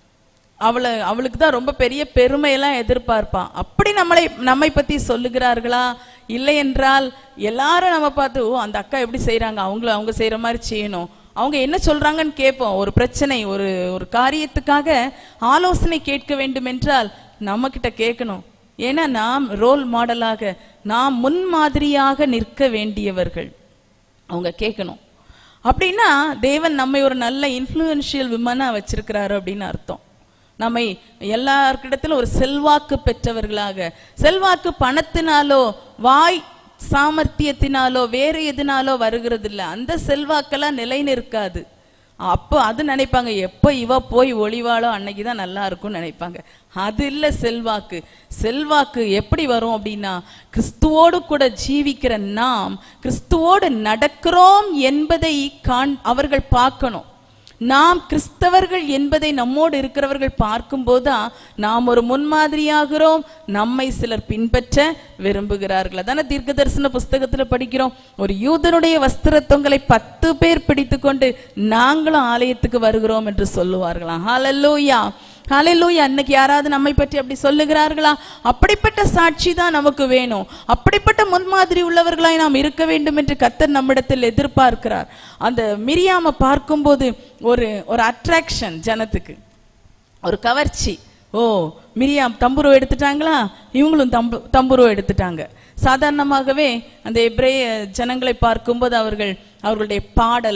அவளை அவளுக்கு தான் ரொம்ப பெரிய பெருமையெல்லாம் எதிர்பார்ப்பான் அப்படி நம்மளை நம்மை பத்தி சொல்லுகிறார்களா இல்லை என்றால் எல்லாரும் நம்ம பார்த்து ஓ அந்த அக்கா எப்படி செய்றாங்க அவங்கள அவங்க செய்யற மாதிரி செய்யணும் அவங்க என்ன சொல்றாங்கன்னு கேட்போம் ஒரு பிரச்சனை ஒரு ஒரு காரியத்துக்காக ஆலோசனை கேட்க வேண்டும் என்றால் நம்ம கிட்ட கேட்கணும் ஏன்னா நாம் ரோல் மாடலாக நாம் முன்மாதிரியாக நிற்க வேண்டியவர்கள் அவங்க கேட்கணும் அப்படின்னா தேவன் நம்மை ஒரு நல்ல இன்ஃப்ளூயன்ஷியல் விமனா வச்சிருக்கிறாரு அப்படின்னு அர்த்தம் நம்மை எல்லாருக்கிடத்திலும் ஒரு செல்வாக்கு பெற்றவர்களாக செல்வாக்கு பணத்தினாலோ வாய் சாமர்த்தியத்தினாலோ வேறு எதுனாலோ வருகிறது இல்ல அந்த செல்வாக்கெல்லாம் நிலை நிற்காது அப்போ அது நினைப்பாங்க எப்போ இவ போய் ஒளிவாளோ அன்னைக்கு தான் நல்லா இருக்கும்னு நினைப்பாங்க அது இல்ல செல்வாக்கு செல்வாக்கு எப்படி வரும் அப்படின்னா கிறிஸ்துவோடு கூட ஜீவிக்கிற நாம் கிறிஸ்துவோடு நடக்கிறோம் என்பதை காண் அவர்கள் பார்க்கணும் நாம் கிறிஸ்தவர்கள் என்பதை நம்மோடு இருக்கிறவர்கள் பார்க்கும்போதுதான் நாம் ஒரு முன்மாதிரியாகிறோம் நம்மை சிலர் பின்பற்ற விரும்புகிறார்கள் அதான தீர்க்க தரிசன புஸ்தகத்துல படிக்கிறோம் ஒரு யூதனுடைய வஸ்திர தொங்கலை பத்து பேர் பிடித்துக்கொண்டு நாங்களும் ஆலயத்துக்கு வருகிறோம் என்று சொல்லுவார்களாம் ஹalleluya ஹalleluya அன்னைக்கு யாராவது நம்மை பற்றி அப்படி சொல்லுகிறார்களா அப்படிப்பட்ட சாட்சி தான் நமக்கு வேணும் அப்படிப்பட்ட முன்மாதிரி உள்ளவர்களாய் நாம் இருக்க வேண்டும் என்று கர்த்தர் நம்மிடத்தில் எதிர்பார்க்கிறார் அந்த மிரியாம பார்க்கும்போது ஒரு ஒரு அட்ராக்ஷன் ஜனத்துக்கு ஒரு கவர்ச்சி ஓ மிரியாம் தம்புரு எடுத்துட்டாங்களா இவங்களும் தம்பு தம்புரு எடுத்துட்டாங்க சாதாரணமாகவே அந்த எப்ரேய ஜனங்களை பார்க்கும்போது அவர்கள் அவர்களுடைய பாடல்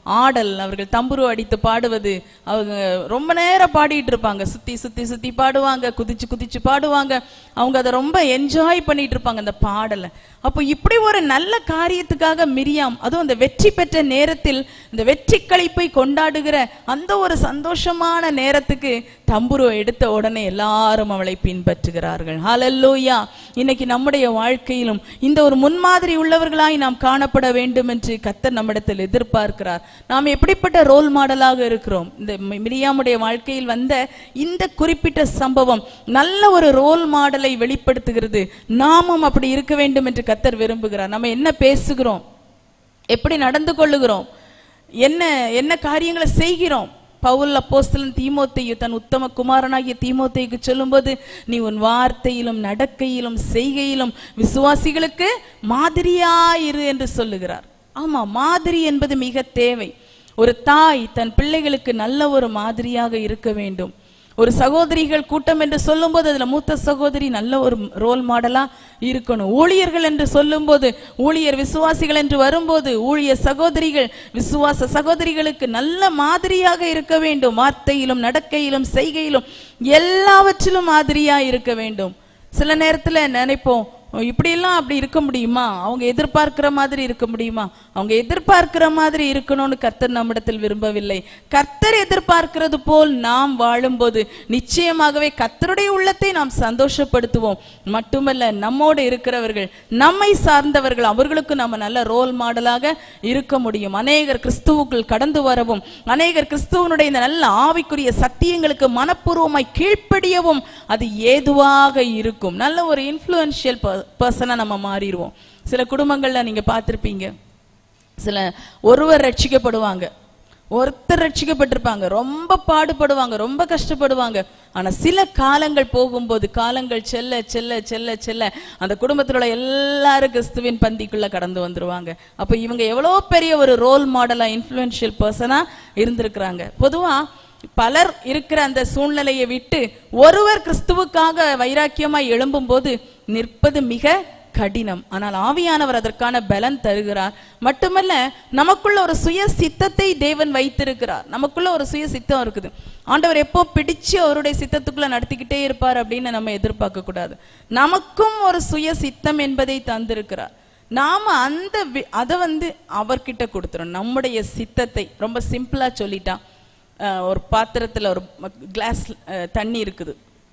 ஆடல் அவர்கள் தம்புரு அடித்து பாடுவது அவங்க ரொம்ப நேரம் பாடிட்டு இருப்பாங்க சுத்தி சுத்தி சுத்தி பாடுவாங்க குதிச்சு குதிச்சு பாடுவாங்க அவங்க அதை ரொம்ப என்ஜாய் பண்ணிட்டு இருப்பாங்க அந்த பாடலை அப்போ இப்படி ஒரு நல்ல காரியத்துக்காக மிரியாம் அதுவும் அந்த வெற்றி பெற்ற நேரத்தில் இந்த வெற்றி களிப்பை கொண்டாடுகிற அந்த ஒரு சந்தோஷமான நேரத்துக்கு தம்புரு எடுத்த உடனே எல்லாரும் அவளை பின்பற்றுகிறார்கள் ஹalleluya இன்னைக்கு நம்முடைய வாழ்க்கையிலும் இந்த ஒரு முன்மாதிரி உள்ளவர்களாய் நாம் காணப்பட வேண்டும் என்று கத்தர் நம்மிடத்தில் எதிர்பார்க்கிறார் நாம் எப்படிப்பட்ட ரோல் மாடலாக இருக்கிறோம் இந்த மி- மிரியாமுடைய வாழ்க்கையில் வந்த இந்த குறிப்பிட்ட சம்பவம் நல்ல ஒரு ரோல் மாடலை வெளிப்படுத்துகிறது நாமும் அப்படி இருக்க வேண்டும் என்று கத்தர் விரும்புகிறார் நம்ம என்ன பேசுகிறோம் எப்படி நடந்து கொள்ளுகிறோம் என்ன என்ன காரியங்களை செய்கிறோம் பவுல் அப்போஸ்தலன் தீமோத்தேயு தன் உத்தம குமாரனாகிய தீமோத்தேயுக்கு சொல்லும்போது நீ உன் வார்த்தையிலும் நடக்கையிலும் செய்கையிலும் விசுவாசிகளுக்கு மாதிரியாயிரு என்று சொல்லுகிறார் ஆமா மாதிரி என்பது மிக தேவை ஒரு தாய் தன் பிள்ளைகளுக்கு நல்ல ஒரு மாதிரியாக இருக்க வேண்டும் ஒரு சகோதரிகள் கூட்டம் என்று சொல்லும்போது அதுல மூத்த சகோதரி நல்ல ஒரு ரோல் மாடலா இருக்கணும் ஊழியர்கள் என்று சொல்லும்போது ஊழியர் விசுவாசிகள் என்று வரும்போது ஊழிய சகோதரிகள் விசுவாச சகோதரிகளுக்கு நல்ல மாதிரியாக இருக்க வேண்டும் வார்த்தையிலும் நடக்கையிலும் செய்கையிலும் எல்லாவற்றிலும் மாதிரியா இருக்க வேண்டும் சில நேரத்துல நினைப்போம் இப்படியெல்லாம் அப்படி இருக்க முடியுமா அவங்க எதிர்பார்க்கிற மாதிரி இருக்க முடியுமா அவங்க எதிர்பார்க்கிற மாதிரி இருக்கணும்னு கர்த்தர் நம்மிடத்தில் விரும்பவில்லை கர்த்தர் எதிர்பார்க்கிறது போல் நாம் வாழும்போது நிச்சயமாகவே கர்த்தருடைய உள்ளத்தை நாம் சந்தோஷப்படுத்துவோம் மட்டுமல்ல நம்மோடு இருக்கிறவர்கள் நம்மை சார்ந்தவர்கள் அவர்களுக்கு நம்ம நல்ல ரோல் மாடலாக இருக்க முடியும் அநேகர் கிறிஸ்துவுக்குள் கடந்து வரவும் அநேகர் கிறிஸ்துவனுடைய இந்த நல்ல ஆவிக்குரிய சத்தியங்களுக்கு மனப்பூர்வமாய் கீழ்ப்படியவும் அது ஏதுவாக இருக்கும் நல்ல ஒரு இன்ஃப்ளூயன்ஷியல் பர்சனா நம்ம மாறிடுவோம் சில குடும்பங்கள்ல நீங்க பார்த்திருப்பீங்க சில ஒருவர் ரட்சிக்கப்படுவாங்க ஒருத்தர் ரட்சிக்கப்பட்டிருப்பாங்க ரொம்ப பாடுபடுவாங்க ரொம்ப கஷ்டப்படுவாங்க ஆனா சில காலங்கள் போகும்போது காலங்கள் செல்ல செல்ல செல்ல செல்ல அந்த குடும்பத்தில் உள்ள எல்லாரும் கிறிஸ்துவின் பந்திக்குள்ள கடந்து வந்துருவாங்க அப்ப இவங்க எவ்வளவு பெரிய ஒரு ரோல் மாடலா இன்ஃப்ளூயன்ஷியல் பர்சனா இருந்திருக்கிறாங்க பொதுவா பலர் இருக்கிற அந்த சூழ்நிலையை விட்டு ஒருவர் கிறிஸ்துவுக்காக வைராக்கியமாய் எழும்பும்போது நிற்பது மிக கடினம் ஆனால் ஆவியானவர் அதற்கான பலன் தருகிறார் மட்டுமல்ல நமக்குள்ள ஒரு சுய சித்தத்தை தேவன் வைத்திருக்கிறார் நமக்குள்ள ஒரு சுய சித்தம் இருக்குது ஆண்டவர் எப்போ பிடிச்சு அவருடைய சித்தத்துக்குள்ள நடத்திக்கிட்டே இருப்பார் அப்படின்னு நம்ம எதிர்பார்க்க கூடாது நமக்கும் ஒரு சுய சித்தம் என்பதை தந்திருக்கிறார் நாம அந்த வி- அதை வந்து அவர்கிட்ட கொடுத்துறோம் நம்முடைய சித்தத்தை ரொம்ப சிம்பிளா சொல்லிட்டான் அஹ் ஒரு பாத்திரத்துல ஒரு கிளாஸ் தண்ணி இருக்குது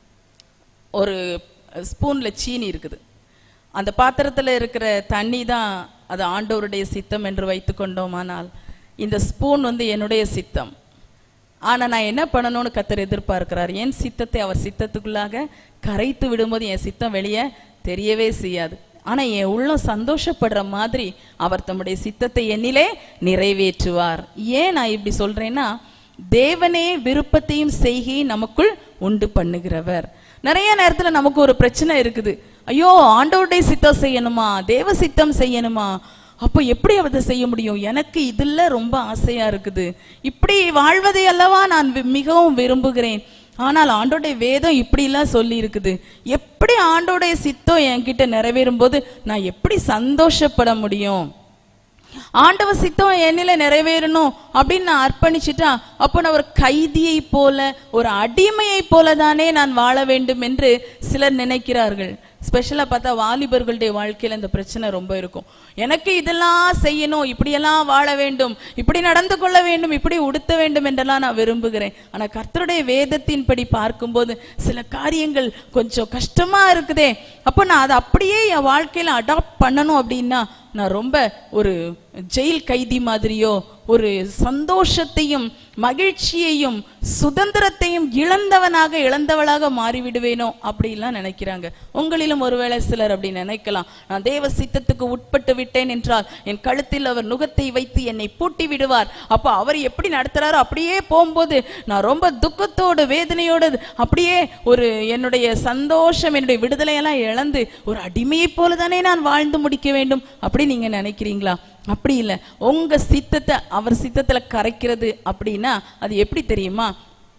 ஒரு ஸ்பூன்ல சீனி இருக்குது அந்த பாத்திரத்துல இருக்கிற தண்ணி தான் அது ஆண்டவருடைய சித்தம் என்று வைத்துக்கொண்டோமானால் இந்த ஸ்பூன் வந்து என்னுடைய சித்தம் ஆனா நான் என்ன பண்ணணும்னு கத்தர் எதிர்பார்க்கிறார் என் சித்தத்தை அவர் சித்தத்துக்குள்ளாக கரைத்து விடும்போது என் சித்தம் வெளியே தெரியவே செய்யாது ஆனா என் உள்ளம் சந்தோஷப்படுற மாதிரி அவர் தம்முடைய சித்தத்தை என்னிலே நிறைவேற்றுவார் ஏன் நான் இப்படி சொல்றேன்னா தேவனே விருப்பத்தையும் செய்கையும் நமக்குள் உண்டு பண்ணுகிறவர் நிறைய நேரத்துல நமக்கு ஒரு பிரச்சனை இருக்குது ஐயோ ஆண்டவருடைய சித்தம் செய்யணுமா தேவ சித்தம் செய்யணுமா அப்போ எப்படி அதை செய்ய முடியும் எனக்கு இதுல ரொம்ப ஆசையா இருக்குது இப்படி வாழ்வதை அல்லவா நான் வி- மிகவும் விரும்புகிறேன் ஆனால் ஆண்டோடைய வேதம் இப்படி எல்லாம் சொல்லி இருக்குது எப்படி ஆண்டோடைய சித்தம் என்கிட்ட நிறைவேறும் போது நான் எப்படி சந்தோஷப்பட முடியும் ஆண்டவ சித்தம் என்னில நிறைவேறணும் அப்படின்னு நான் அர்ப்பணிச்சிட்டா அப்போ நான் ஒரு கைதியை போல ஒரு அடிமையை போல தானே நான் வாழ வேண்டும் என்று சிலர் நினைக்கிறார்கள் ஸ்பெஷலா பார்த்தா வாலிபர்களுடைய வாழ்க்கையில இந்த பிரச்சனை ரொம்ப இருக்கும் எனக்கு இதெல்லாம் செய்யணும் இப்படியெல்லாம் வாழ வேண்டும் இப்படி நடந்து கொள்ள வேண்டும் இப்படி உடுத்த வேண்டும் என்றெல்லாம் நான் விரும்புகிறேன் ஆனா கர்த்தருடைய வேதத்தின்படி பார்க்கும்போது சில காரியங்கள் கொஞ்சம் கஷ்டமா இருக்குதே அப்போ நான் அதை அப்படியே என் வாழ்க்கையில அடாப்ட் பண்ணணும் அப்படின்னா நான் ரொம்ப ஒரு ஜெயில் கைதி மாதிரியோ ஒரு சந்தோஷத்தையும் மகிழ்ச்சியையும் சுதந்திரத்தையும் இழந்தவனாக இழந்தவளாக மாறிவிடுவேனோ அப்படிலாம் நினைக்கிறாங்க உங்களிலும் ஒருவேளை சிலர் அப்படி நினைக்கலாம் நான் தேவ சித்தத்துக்கு உட்பட்டு விட்டேன் என்றால் என் கழுத்தில் அவர் நுகத்தை வைத்து என்னை பூட்டி விடுவார் அப்போ அவர் எப்படி நடத்துறாரோ அப்படியே போகும்போது நான் ரொம்ப துக்கத்தோடு வேதனையோடு அப்படியே ஒரு என்னுடைய சந்தோஷம் என்னுடைய விடுதலையெல்லாம் இழந்து ஒரு அடிமையைப் போல தானே நான் வாழ்ந்து முடிக்க வேண்டும் அப்படி நீங்க நினைக்கிறீங்களா அப்படி இல்லை உங்க சித்தத்தை அவர் சித்தத்துல கரைக்கிறது அப்படின்னா அது எப்படி தெரியுமா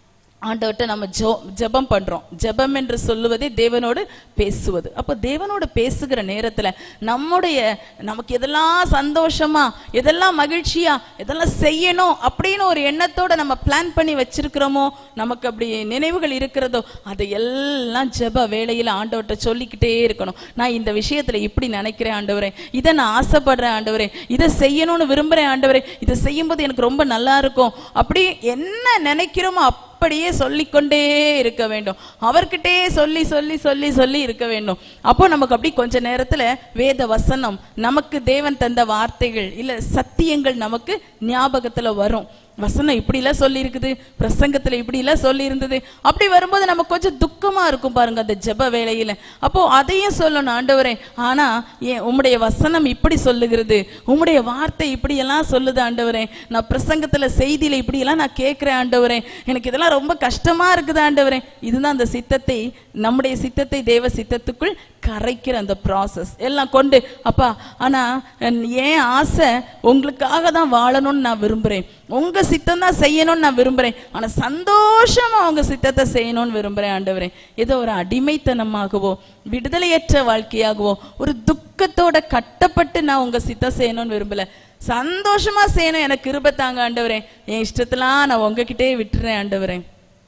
ஆண்டவர்கிட்ட நம்ம ஜோ ஜெபம் பண்றோம் ஜெபம் என்று சொல்லுவதே தேவனோடு பேசுவது அப்போ தேவனோடு பேசுகிற நேரத்துல நம்முடைய நமக்கு எதெல்லாம் சந்தோஷமா எதெல்லாம் மகிழ்ச்சியா எதெல்லாம் செய்யணும் அப்படின்னு ஒரு எண்ணத்தோட நம்ம பிளான் பண்ணி வச்சிருக்கிறோமோ நமக்கு அப்படி நினைவுகள் இருக்கிறதோ அதை எல்லாம் ஜெப வேளையில ஆண்டவர்கிட்ட சொல்லிக்கிட்டே இருக்கணும் நான் இந்த விஷயத்துல இப்படி நினைக்கிறேன் ஆண்டவரே இதை நான் ஆசைப்படுறேன் ஆண்டவரே இதை செய்யணும்னு விரும்புறேன் ஆண்டவரே இதை செய்யும்போது எனக்கு ரொம்ப நல்லா இருக்கும் அப்படி என்ன நினைக்கிறோமோ அப்படியே சொல்லிக்கொண்டே இருக்க வேண்டும் அவர்கிட்டே சொல்லி சொல்லி சொல்லி சொல்லி இருக்க வேண்டும் அப்போ நமக்கு அப்படி கொஞ்ச நேரத்துல வேத வசனம் நமக்கு தேவன் தந்த வார்த்தைகள் இல்ல சத்தியங்கள் நமக்கு ஞாபகத்துல வரும் வசனம் இப்படி எல்லாம் சொல்லி இருக்குது பிரசங்கத்துல இப்படி எல்லாம் சொல்லி இருந்தது அப்படி வரும்போது நமக்கு கொஞ்சம் துக்கமா இருக்கும் பாருங்க அந்த ஜெப வேளையில அப்போ அதையும் சொல்லணும் ஆண்டவரே ஆனா ஏன் உம்முடைய வசனம் இப்படி சொல்லுகிறது உம்முடைய வார்த்தை இப்படி எல்லாம் சொல்லுது ஆண்டவரே நான் பிரசங்கத்துல செய்தியில இப்படி எல்லாம் நான் கேட்கிறேன் ஆண்டவரே எனக்கு இதெல்லாம் ரொம்ப கஷ்டமா இருக்குது ஆண்டவரே இதுதான் அந்த சித்தத்தை நம்முடைய சித்தத்தை தேவ சித்தத்துக்குள் கரைக்கிற அந்த ப்ராசஸ் எல்லாம் கொண்டு அப்பா ஆனா என்- ஏன் ஆசை உங்களுக்காக தான் வாழணும்னு நான் விரும்புறேன் உங்க சித்தம் தான் செய்யணும்னு நான் விரும்புறேன் ஆனா சந்தோஷமா உங்க சித்தத்தை செய்யணும்னு விரும்புறேன் ஆண்டவரே ஏதோ ஒரு அடிமைத்தனமாகவோ விடுதலையற்ற வாழ்க்கையாகவோ ஒரு துக்கத்தோட கட்டப்பட்டு நான் உங்க சித்தம் செய்யணும்னு விரும்பல சந்தோஷமா செய்யணும் எனக்கு கிருபை தாங்க ஆண்டவரே என் இஷ்டத்தெல்லாம் நான் உங்ககிட்டே விட்டுறேன் ஆண்டவரே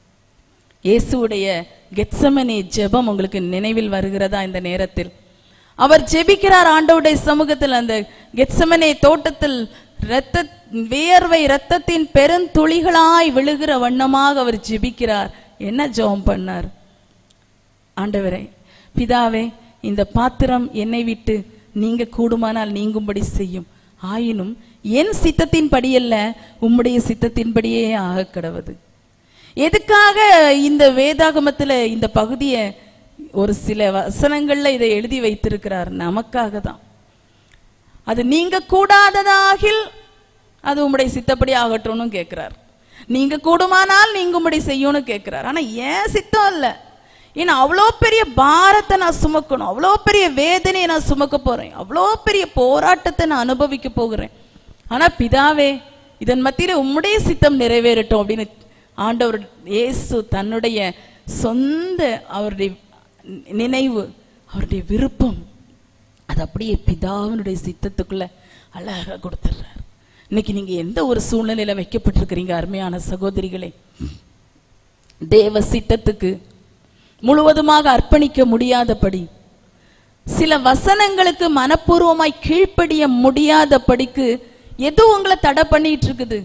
இயேசுவுடைய கெத்சமனே ஜெபம் உங்களுக்கு நினைவில் வருகிறதா இந்த நேரத்தில் அவர் ஜெபிக்கிறார் ஆண்டவருடைய சமூகத்தில் அந்த கெத்சமனே தோட்டத்தில் இரத்த வியர்வை இரத்தத்தின் பெருந்துளிகளாய் விழுகிற வண்ணமாக அவர் ஜெபிக்கிறார் என்ன ஜெபம் பண்ணார் ஆண்டவரே பிதாவே இந்த பாத்திரம் என்னை விட்டு நீங்க கூடுமானால் நீங்கும்படி செய்யும் ஆயினும் என் சித்தத்தின் படியல்ல உம்முடைய சித்தத்தின்படியே ஆக கடவது எதுக்காக இந்த வேதாகமத்துல இந்த பகுதியை ஒரு சில வசனங்கள்ல இதை எழுதி வைத்திருக்கிறார் நமக்காக தான் அது நீங்க கூடாததாகில் அது உம்முடைய சித்தப்படி ஆகட்டும்னு கேட்கிறார் நீங்க கூடுமானால் நீங்க உம்முடைய செய்யும்னு கேட்கிறார் ஆனா ஏன் சித்தம் இல்ல ஏன்னா அவ்வளோ பெரிய பாரத்தை நான் சுமக்கணும் அவ்வளோ பெரிய வேதனையை நான் சுமக்க போறேன் அவ்வளோ பெரிய போராட்டத்தை நான் அனுபவிக்க போகிறேன் ஆனா பிதாவே இதன் மத்தியில உம்முடைய சித்தம் நிறைவேறட்டும் அப்படின்னு ஆண்டவர் இயேசு தன்னுடைய சொந்த அவருடைய நினைவு அவருடைய விருப்பம் அது அப்படியே பிதாவினுடைய சித்தத்துக்குள்ள அழகா கொடுத்துடுறார் இன்னைக்கு நீங்க எந்த ஒரு சூழ்நிலையில வைக்கப்பட்டிருக்கிறீங்க அருமையான சகோதரிகளே தேவ சித்தத்துக்கு முழுவதுமாக அர்ப்பணிக்க முடியாதபடி சில வசனங்களுக்கு மனப்பூர்வமாய் கீழ்ப்படிய முடியாதபடிக்கு எது உங்களை தடை பண்ணிட்டு இருக்குது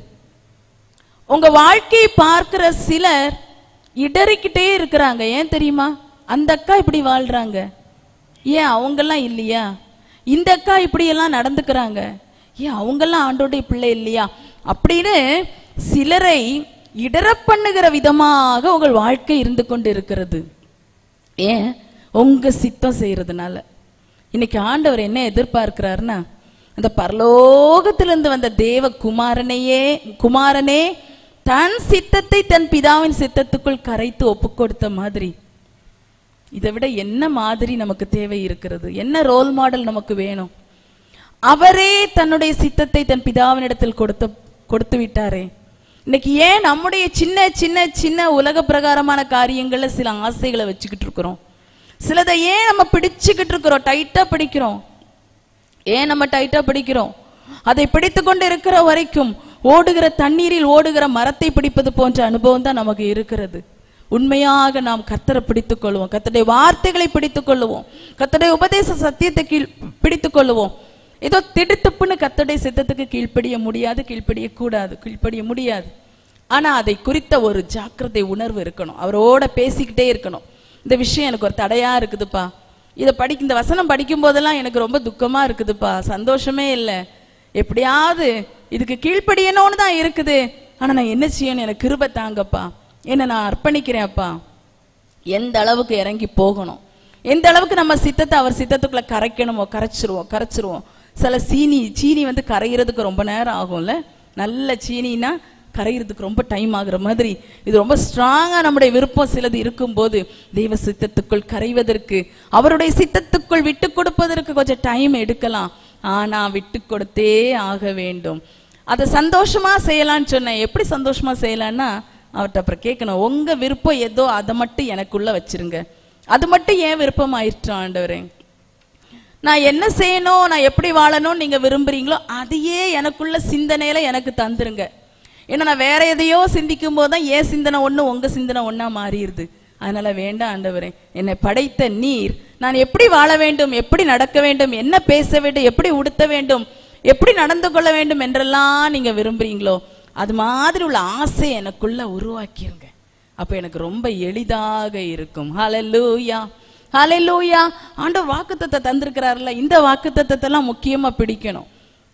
உங்க வாழ்க்கையை பார்க்கிற சிலர் இடறிக்கிட்டே இருக்கிறாங்க ஏன் தெரியுமா அந்த அக்கா இப்படி வாழ்றாங்க ஏன் அவங்கெல்லாம் இல்லையா இந்த அக்கா இப்படி எல்லாம் நடந்துக்கிறாங்க ஏன் அவங்கெல்லாம் ஆண்டோடைய பிள்ளை இல்லையா அப்படின்னு சிலரை இடற பண்ணுகிற விதமாக உங்கள் வாழ்க்கை இருந்து கொண்டு இருக்கிறது ஏன் உங்க சித்தம் செய்யறதுனால இன்னைக்கு ஆண்டவர் என்ன எதிர்பார்க்கிறாருன்னா அந்த பரலோகத்திலிருந்து வந்த தேவ குமாரனையே குமாரனே தன் சித்தத்தை தன் பிதாவின் சித்தத்துக்குள் கரைத்து ஒப்பு கொடுத்த மாதிரி இதை விட என்ன மாதிரி நமக்கு தேவை இருக்கிறது என்ன ரோல் மாடல் நமக்கு வேணும் அவரே தன்னுடைய சித்தத்தை தன் பிதாவினிடத்தில் கொடுத்த கொடுத்து விட்டாரே இன்னைக்கு ஏன் நம்முடைய சின்ன சின்ன சின்ன உலக பிரகாரமான காரியங்கள்ல சில ஆசைகளை வச்சுக்கிட்டு இருக்கிறோம் சிலதை ஏன் நம்ம பிடிச்சுக்கிட்டு இருக்கிறோம் டைட்டா பிடிக்கிறோம் ஏன் நம்ம டைட்டா பிடிக்கிறோம் அதை பிடித்து கொண்டு இருக்கிற வரைக்கும் ஓடுகிற தண்ணீரில் ஓடுகிற மரத்தை பிடிப்பது போன்ற அனுபவம் தான் நமக்கு இருக்கிறது உண்மையாக நாம் கத்தரை பிடித்துக் கொள்வோம் கத்தருடைய வார்த்தைகளை பிடித்துக் கொள்ளுவோம் கத்தருடைய உபதேச சத்தியத்தை கீழ் பிடித்துக் கொள்ளுவோம் ஏதோ திடுத்துப்புன்னு கத்தருடைய சித்தத்துக்கு கீழ்ப்படிய முடியாது கீழ்ப்படிய கூடாது கீழ்ப்படிய முடியாது ஆனா அதை குறித்த ஒரு ஜாக்கிரதை உணர்வு இருக்கணும் அவரோட பேசிக்கிட்டே இருக்கணும் இந்த விஷயம் எனக்கு ஒரு தடையா இருக்குதுப்பா இதை படி இந்த வசனம் படிக்கும் போதெல்லாம் எனக்கு ரொம்ப துக்கமா இருக்குதுப்பா சந்தோஷமே இல்லை எப்படியாவது இதுக்கு கீழ்ப்படியணும்னு தான் இருக்குது ஆனா நான் என்ன செய்யணும் எனக்கு கிருபை தாங்கப்பா என்ன நான் அர்ப்பணிக்கிறேன்ப்பா எந்த அளவுக்கு இறங்கி போகணும் எந்த அளவுக்கு நம்ம சித்தத்தை அவர் சித்தத்துக்குள்ள கரைக்கணுமோ கரைச்சிருவோம் கரைச்சிருவோம் சில சீனி சீனி வந்து கரைகிறதுக்கு ரொம்ப நேரம் ஆகும்ல நல்ல சீனினா கரைகிறதுக்கு ரொம்ப டைம் ஆகுற மாதிரி இது ரொம்ப ஸ்ட்ராங்கா நம்முடைய விருப்பம் சிலது இருக்கும்போது தெய்வ சித்தத்துக்குள் கரைவதற்கு அவருடைய சித்தத்துக்குள் விட்டு கொடுப்பதற்கு கொஞ்சம் டைம் எடுக்கலாம் ஆனா விட்டு கொடுத்தே ஆக வேண்டும் அதை சந்தோஷமா செய்யலாம்னு சொன்னேன் எப்படி சந்தோஷமா செய்யலாம்னா அவர்கிட்ட அப்புறம் கேட்கணும் உங்க விருப்பம் ஏதோ அதை மட்டும் எனக்குள்ள வச்சிருங்க அது மட்டும் ஏன் விருப்பம் ஆயிற்று ஆண்டவரே நான் என்ன செய்யணும் நான் எப்படி வாழணும்னு நீங்க விரும்புறீங்களோ அதையே எனக்குள்ள சிந்தனையில எனக்கு தந்துருங்க ஏன்னா நான் வேற எதையோ சிந்திக்கும் போது தான் என் சிந்தனை ஒண்ணு உங்க சிந்தனை ஒண்ணா மாறிடுது அதனால வேண்டாம் ஆண்டவரே என்னை படைத்த நீர் நான் எப்படி வாழ வேண்டும் எப்படி நடக்க வேண்டும் என்ன பேச வேண்டும் எப்படி உடுத்த வேண்டும் எப்படி நடந்து கொள்ள வேண்டும் என்றெல்லாம் நீங்க விரும்புறீங்களோ அது மாதிரி உள்ள ஆசை எனக்குள்ள உருவாக்கிருங்க அப்ப எனக்கு ரொம்ப எளிதாக இருக்கும் ஹalleluya ஹalleluya ஆண்டவர் வாக்குத்தத்தை தந்திருக்கிறார்ல இந்த வாக்குத்தத்தத்தை எல்லாம் முக்கியமா பிடிக்கணும்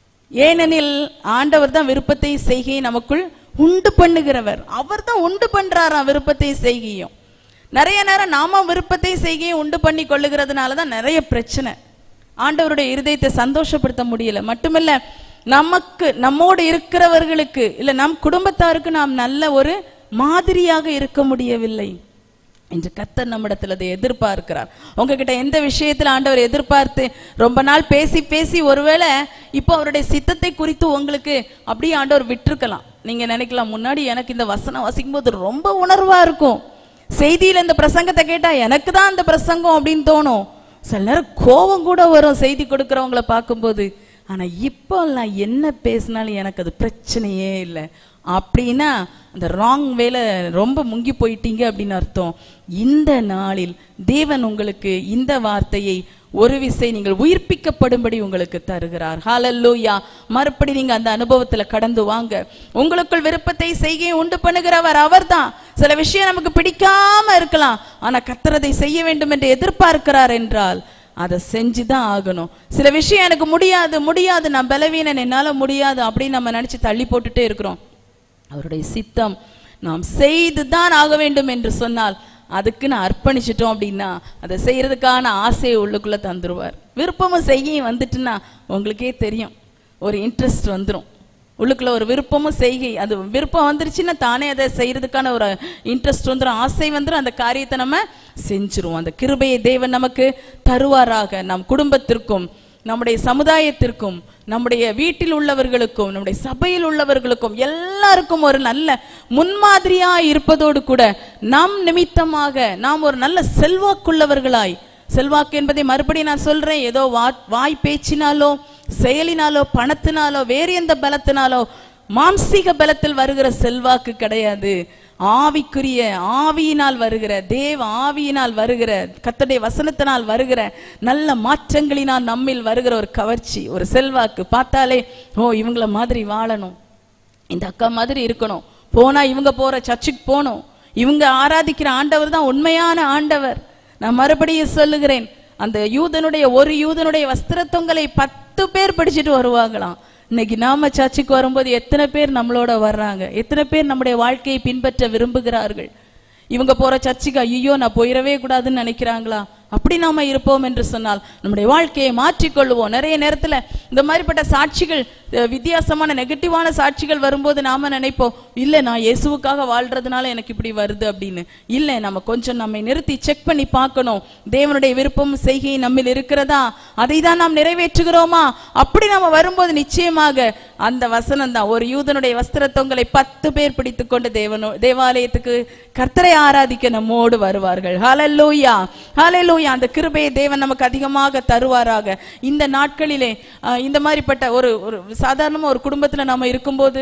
ஏனெனில் ஆண்டவர் தான் விருப்பத்தை செய்கையை நமக்குள் உண்டு பண்ணுகிறவர் அவர் தான் உண்டு பண்றாராம் விருப்பத்தை செய்கையும் நிறைய நேரம் நாம விருப்பத்தை செய்கையும் உண்டு பண்ணி கொள்ளுகிறதுனால தான் நிறைய பிரச்சனை ஆண்டவருடைய இருதயத்தை சந்தோஷப்படுத்த முடியல மட்டுமல்ல நமக்கு நம்மோடு இருக்கிறவர்களுக்கு இல்ல நம் குடும்பத்தாருக்கு நாம் நல்ல ஒரு மாதிரியாக இருக்க முடியவில்லை இன்று கத்தர் நம்மிடத்தில் அதை எதிர்பார்க்கிறார் உங்ககிட்ட எந்த விஷயத்துல ஆண்டவர் எதிர்பார்த்து ரொம்ப நாள் பேசி பேசி ஒருவேளை இப்போ அவருடைய சித்தத்தை குறித்து உங்களுக்கு அப்படியே ஆண்டவர் விட்டிருக்கலாம் நீங்க நினைக்கலாம் முன்னாடி எனக்கு இந்த வசனம் வாசிக்கும் போது ரொம்ப உணர்வா இருக்கும் செய்தியில இந்த பிரசங்கத்தை கேட்டா எனக்கு தான் அந்த பிரசங்கம் அப்படின்னு தோணும் சில நேரம் கோபம் கூட வரும் செய்தி கொடுக்கறவங்கள பார்க்கும்போது ஆனா இப்போ நான் என்ன பேசினாலும் எனக்கு அது பிரச்சனையே இல்லை அப்படின்னா அந்த ராங் வேல ரொம்ப முங்கி போயிட்டீங்க அப்படின்னு அர்த்தம் இந்த நாளில் தேவன் உங்களுக்கு இந்த வார்த்தையை ஒரு விசை நீங்கள் உயிர்ப்பிக்கப்படும்படி உங்களுக்கு தருகிறார் ஹalleluya மறுபடி நீங்க அந்த அனுபவத்துல கடந்து வாங்க உங்களுக்குள் விருப்பத்தை செய்கை உண்டு பண்ணுகிறவர் அவர்தான் சில விஷயம் நமக்கு பிடிக்காம இருக்கலாம் ஆனா கத்துறதை செய்ய வேண்டும் என்று எதிர்பார்க்கிறார் என்றால் அதை செஞ்சுதான் ஆகணும் சில விஷயம் எனக்கு முடியாது முடியாது நான் பலவீனன் என்னால முடியாது அப்படின்னு நம்ம நினைச்சு தள்ளி போட்டுட்டே இருக்கிறோம் அவருடைய சித்தம் நாம் செய்துதான் ஆக வேண்டும் என்று சொன்னால் அதுக்கு நான் அர்ப்பணிச்சிட்டோம் அப்படின்னா அதை செய்யறதுக்கான ஆசையை உள்ளுக்குள்ள தந்துருவார் விருப்பமும் செய்கையும் வந்துட்டுன்னா உங்களுக்கே தெரியும் ஒரு இன்ட்ரெஸ்ட் வந்துரும் உள்ளுக்குள்ள ஒரு விருப்பமும் செய்கை அது விருப்பம் வந்துருச்சுன்னா தானே அதை செய்யறதுக்கான ஒரு இன்ட்ரெஸ்ட் வந்துடும் ஆசை வந்துடும் அந்த காரியத்தை நம்ம செஞ்சிருவோம் அந்த கிருபையை தேவன் நமக்கு தருவாராக நம் குடும்பத்திற்கும் நம்முடைய சமுதாயத்திற்கும் நம்முடைய வீட்டில் உள்ளவர்களுக்கும் நம்முடைய சபையில் உள்ளவர்களுக்கும் எல்லாருக்கும் ஒரு நல்ல முன்மாதிரியா இருப்பதோடு கூட நம் நிமித்தமாக நாம் ஒரு நல்ல செல்வாக்குள்ளவர்களாய் செல்வாக்கு என்பதை மறுபடியும் நான் சொல்றேன் ஏதோ வா- வாய் பேச்சினாலோ செயலினாலோ பணத்தினாலோ வேறு எந்த பலத்தினாலோ மாம்சீக பலத்தில் வருகிற செல்வாக்கு கிடையாது ஆவிக்குரிய ஆவியினால் வருகிற தேவ ஆவியினால் வருகிற கர்த்தருடைய வசனத்தினால் வருகிற நல்ல மாற்றங்களினால் நம்மில் வருகிற ஒரு கவர்ச்சி ஒரு செல்வாக்கு பார்த்தாலே ஓ இவங்கள மாதிரி வாழணும் இந்த அக்கா மாதிரி இருக்கணும் போனா இவங்க போற சர்ச்சுக்கு போகணும் இவங்க ஆராதிக்கிற ஆண்டவர் தான் உண்மையான ஆண்டவர் நான் மறுபடியும் சொல்லுகிறேன் அந்த யூதனுடைய ஒரு யூதனுடைய வஸ்திரத்தொங்கலை பத்து பேர் படிச்சுட்டு வருவாங்களாம் இன்னைக்கு நாம சர்ச்சுக்கு வரும்போது எத்தனை பேர் நம்மளோட வர்றாங்க எத்தனை பேர் நம்முடைய வாழ்க்கையை பின்பற்ற விரும்புகிறார்கள் இவங்க போற சர்ச்சுக்கு ஐயோ நான் போயிடவே கூடாதுன்னு நினைக்கிறாங்களா அப்படி நாம இருப்போம் என்று சொன்னால் நம்முடைய வாழ்க்கையை மாற்றிக்கொள்வோம் நிறைய நேரத்துல இந்த மாதிரிப்பட்ட சாட்சிகள் அஹ், வித்தியாசமான நெகட்டிவான சாட்சிகள் வரும்போது நாம நினைப்போம் இல்ல நான் இயேசுவுக்காக வாழ்றதுனால எனக்கு இப்படி வருது அப்படின்னு இல்ல நம்ம கொஞ்சம் நம்மை நிறுத்தி செக் பண்ணி பார்க்கணும் தேவனுடைய விருப்பம் செய்கை நம்மில் இருக்கிறதா அதை தான் நாம் நிறைவேற்றுகிறோமா அப்படி நம்ம வரும்போது நிச்சயமாக அந்த வசனம் தான் ஒரு யூதனுடைய வஸ்திரத்தொங்கலை பத்து பேர் பிடித்துக் கொண்டு தேவனோ தேவாலயத்துக்கு கர்த்தரை ஆராதிக்க நம்மோடு வருவார்கள் ஹalleluya ஹalleluya அந்த கிருபையை தேவன் நமக்கு அதிகமாக தருவாராக இந்த நாட்களிலே அஹ், இந்த மாதிரிப்பட்ட ஒரு ஒரு சாதாரணமா ஒரு குடும்பத்துல நாம இருக்கும்போது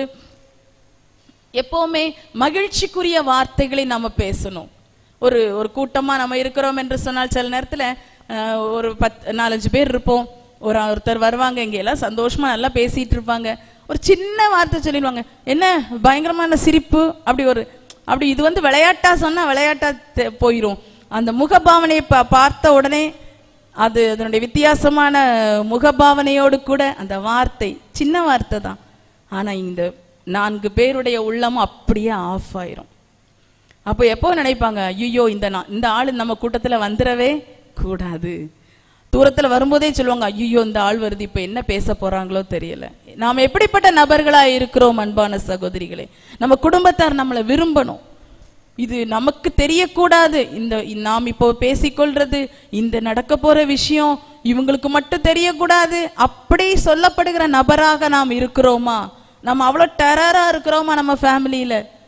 எப்பவுமே மகிழ்ச்சிக்குரிய வார்த்தைகளை நம்ம பேசணும் ஒரு ஒரு கூட்டமா நம்ம இருக்கிறோம் என்று சொன்னால் சில நேரத்துல அஹ், ஒரு பத் நாலஞ்சு பேர் இருப்போம் ஒரு ஒருத்தர் வருவாங்க இங்க எல்லாம் சந்தோஷமா நல்லா பேசிட்டு இருப்பாங்க ஒரு சின்ன வார்த்தை சொல்லிடுவாங்க என்ன பயங்கரமான சிரிப்பு அப்படி ஒரு அப்படி இது வந்து விளையாட்டா சொன்னா விளையாட்டா தெ- போயிரும் அந்த முகபாவனையை பா- பார்த்த உடனே அது அதனுடைய வித்தியாசமான முகபாவனையோடு கூட அந்த வார்த்தை சின்ன வார்த்தை தான் ஆனா இந்த நான்கு பேருடைய உள்ளமும் அப்படியே ஆஃப் ஆயிரும் அப்போ எப்போ நினைப்பாங்க ஐயோ இந்த நா- இந்த ஆள் நம்ம கூட்டத்துல வந்துடவே கூடாது தூரத்துல வரும்போதே சொல்லுவாங்க ஐயோ இந்த ஆள் வருது இப்ப என்ன பேச போறாங்களோ தெரியல நாம் எப்படிப்பட்ட நபர்களா இருக்கிறோம் அன்பான சகோதரிகளே நம்ம குடும்பத்தார் நம்மளை விரும்பணும் இது நமக்கு தெரியக்கூடாது இந்த நாம் இப்போ பேசிக்கொள்றது இந்த நடக்க போற விஷயம் இவங்களுக்கு மட்டும் தெரியக்கூடாது அப்படி சொல்லப்படுகிற நபராக நாம் இருக்கிறோமா நம்ம அவ்வளோ டெரரா இருக்கிறோமா நம்ம ஃபேமிலியில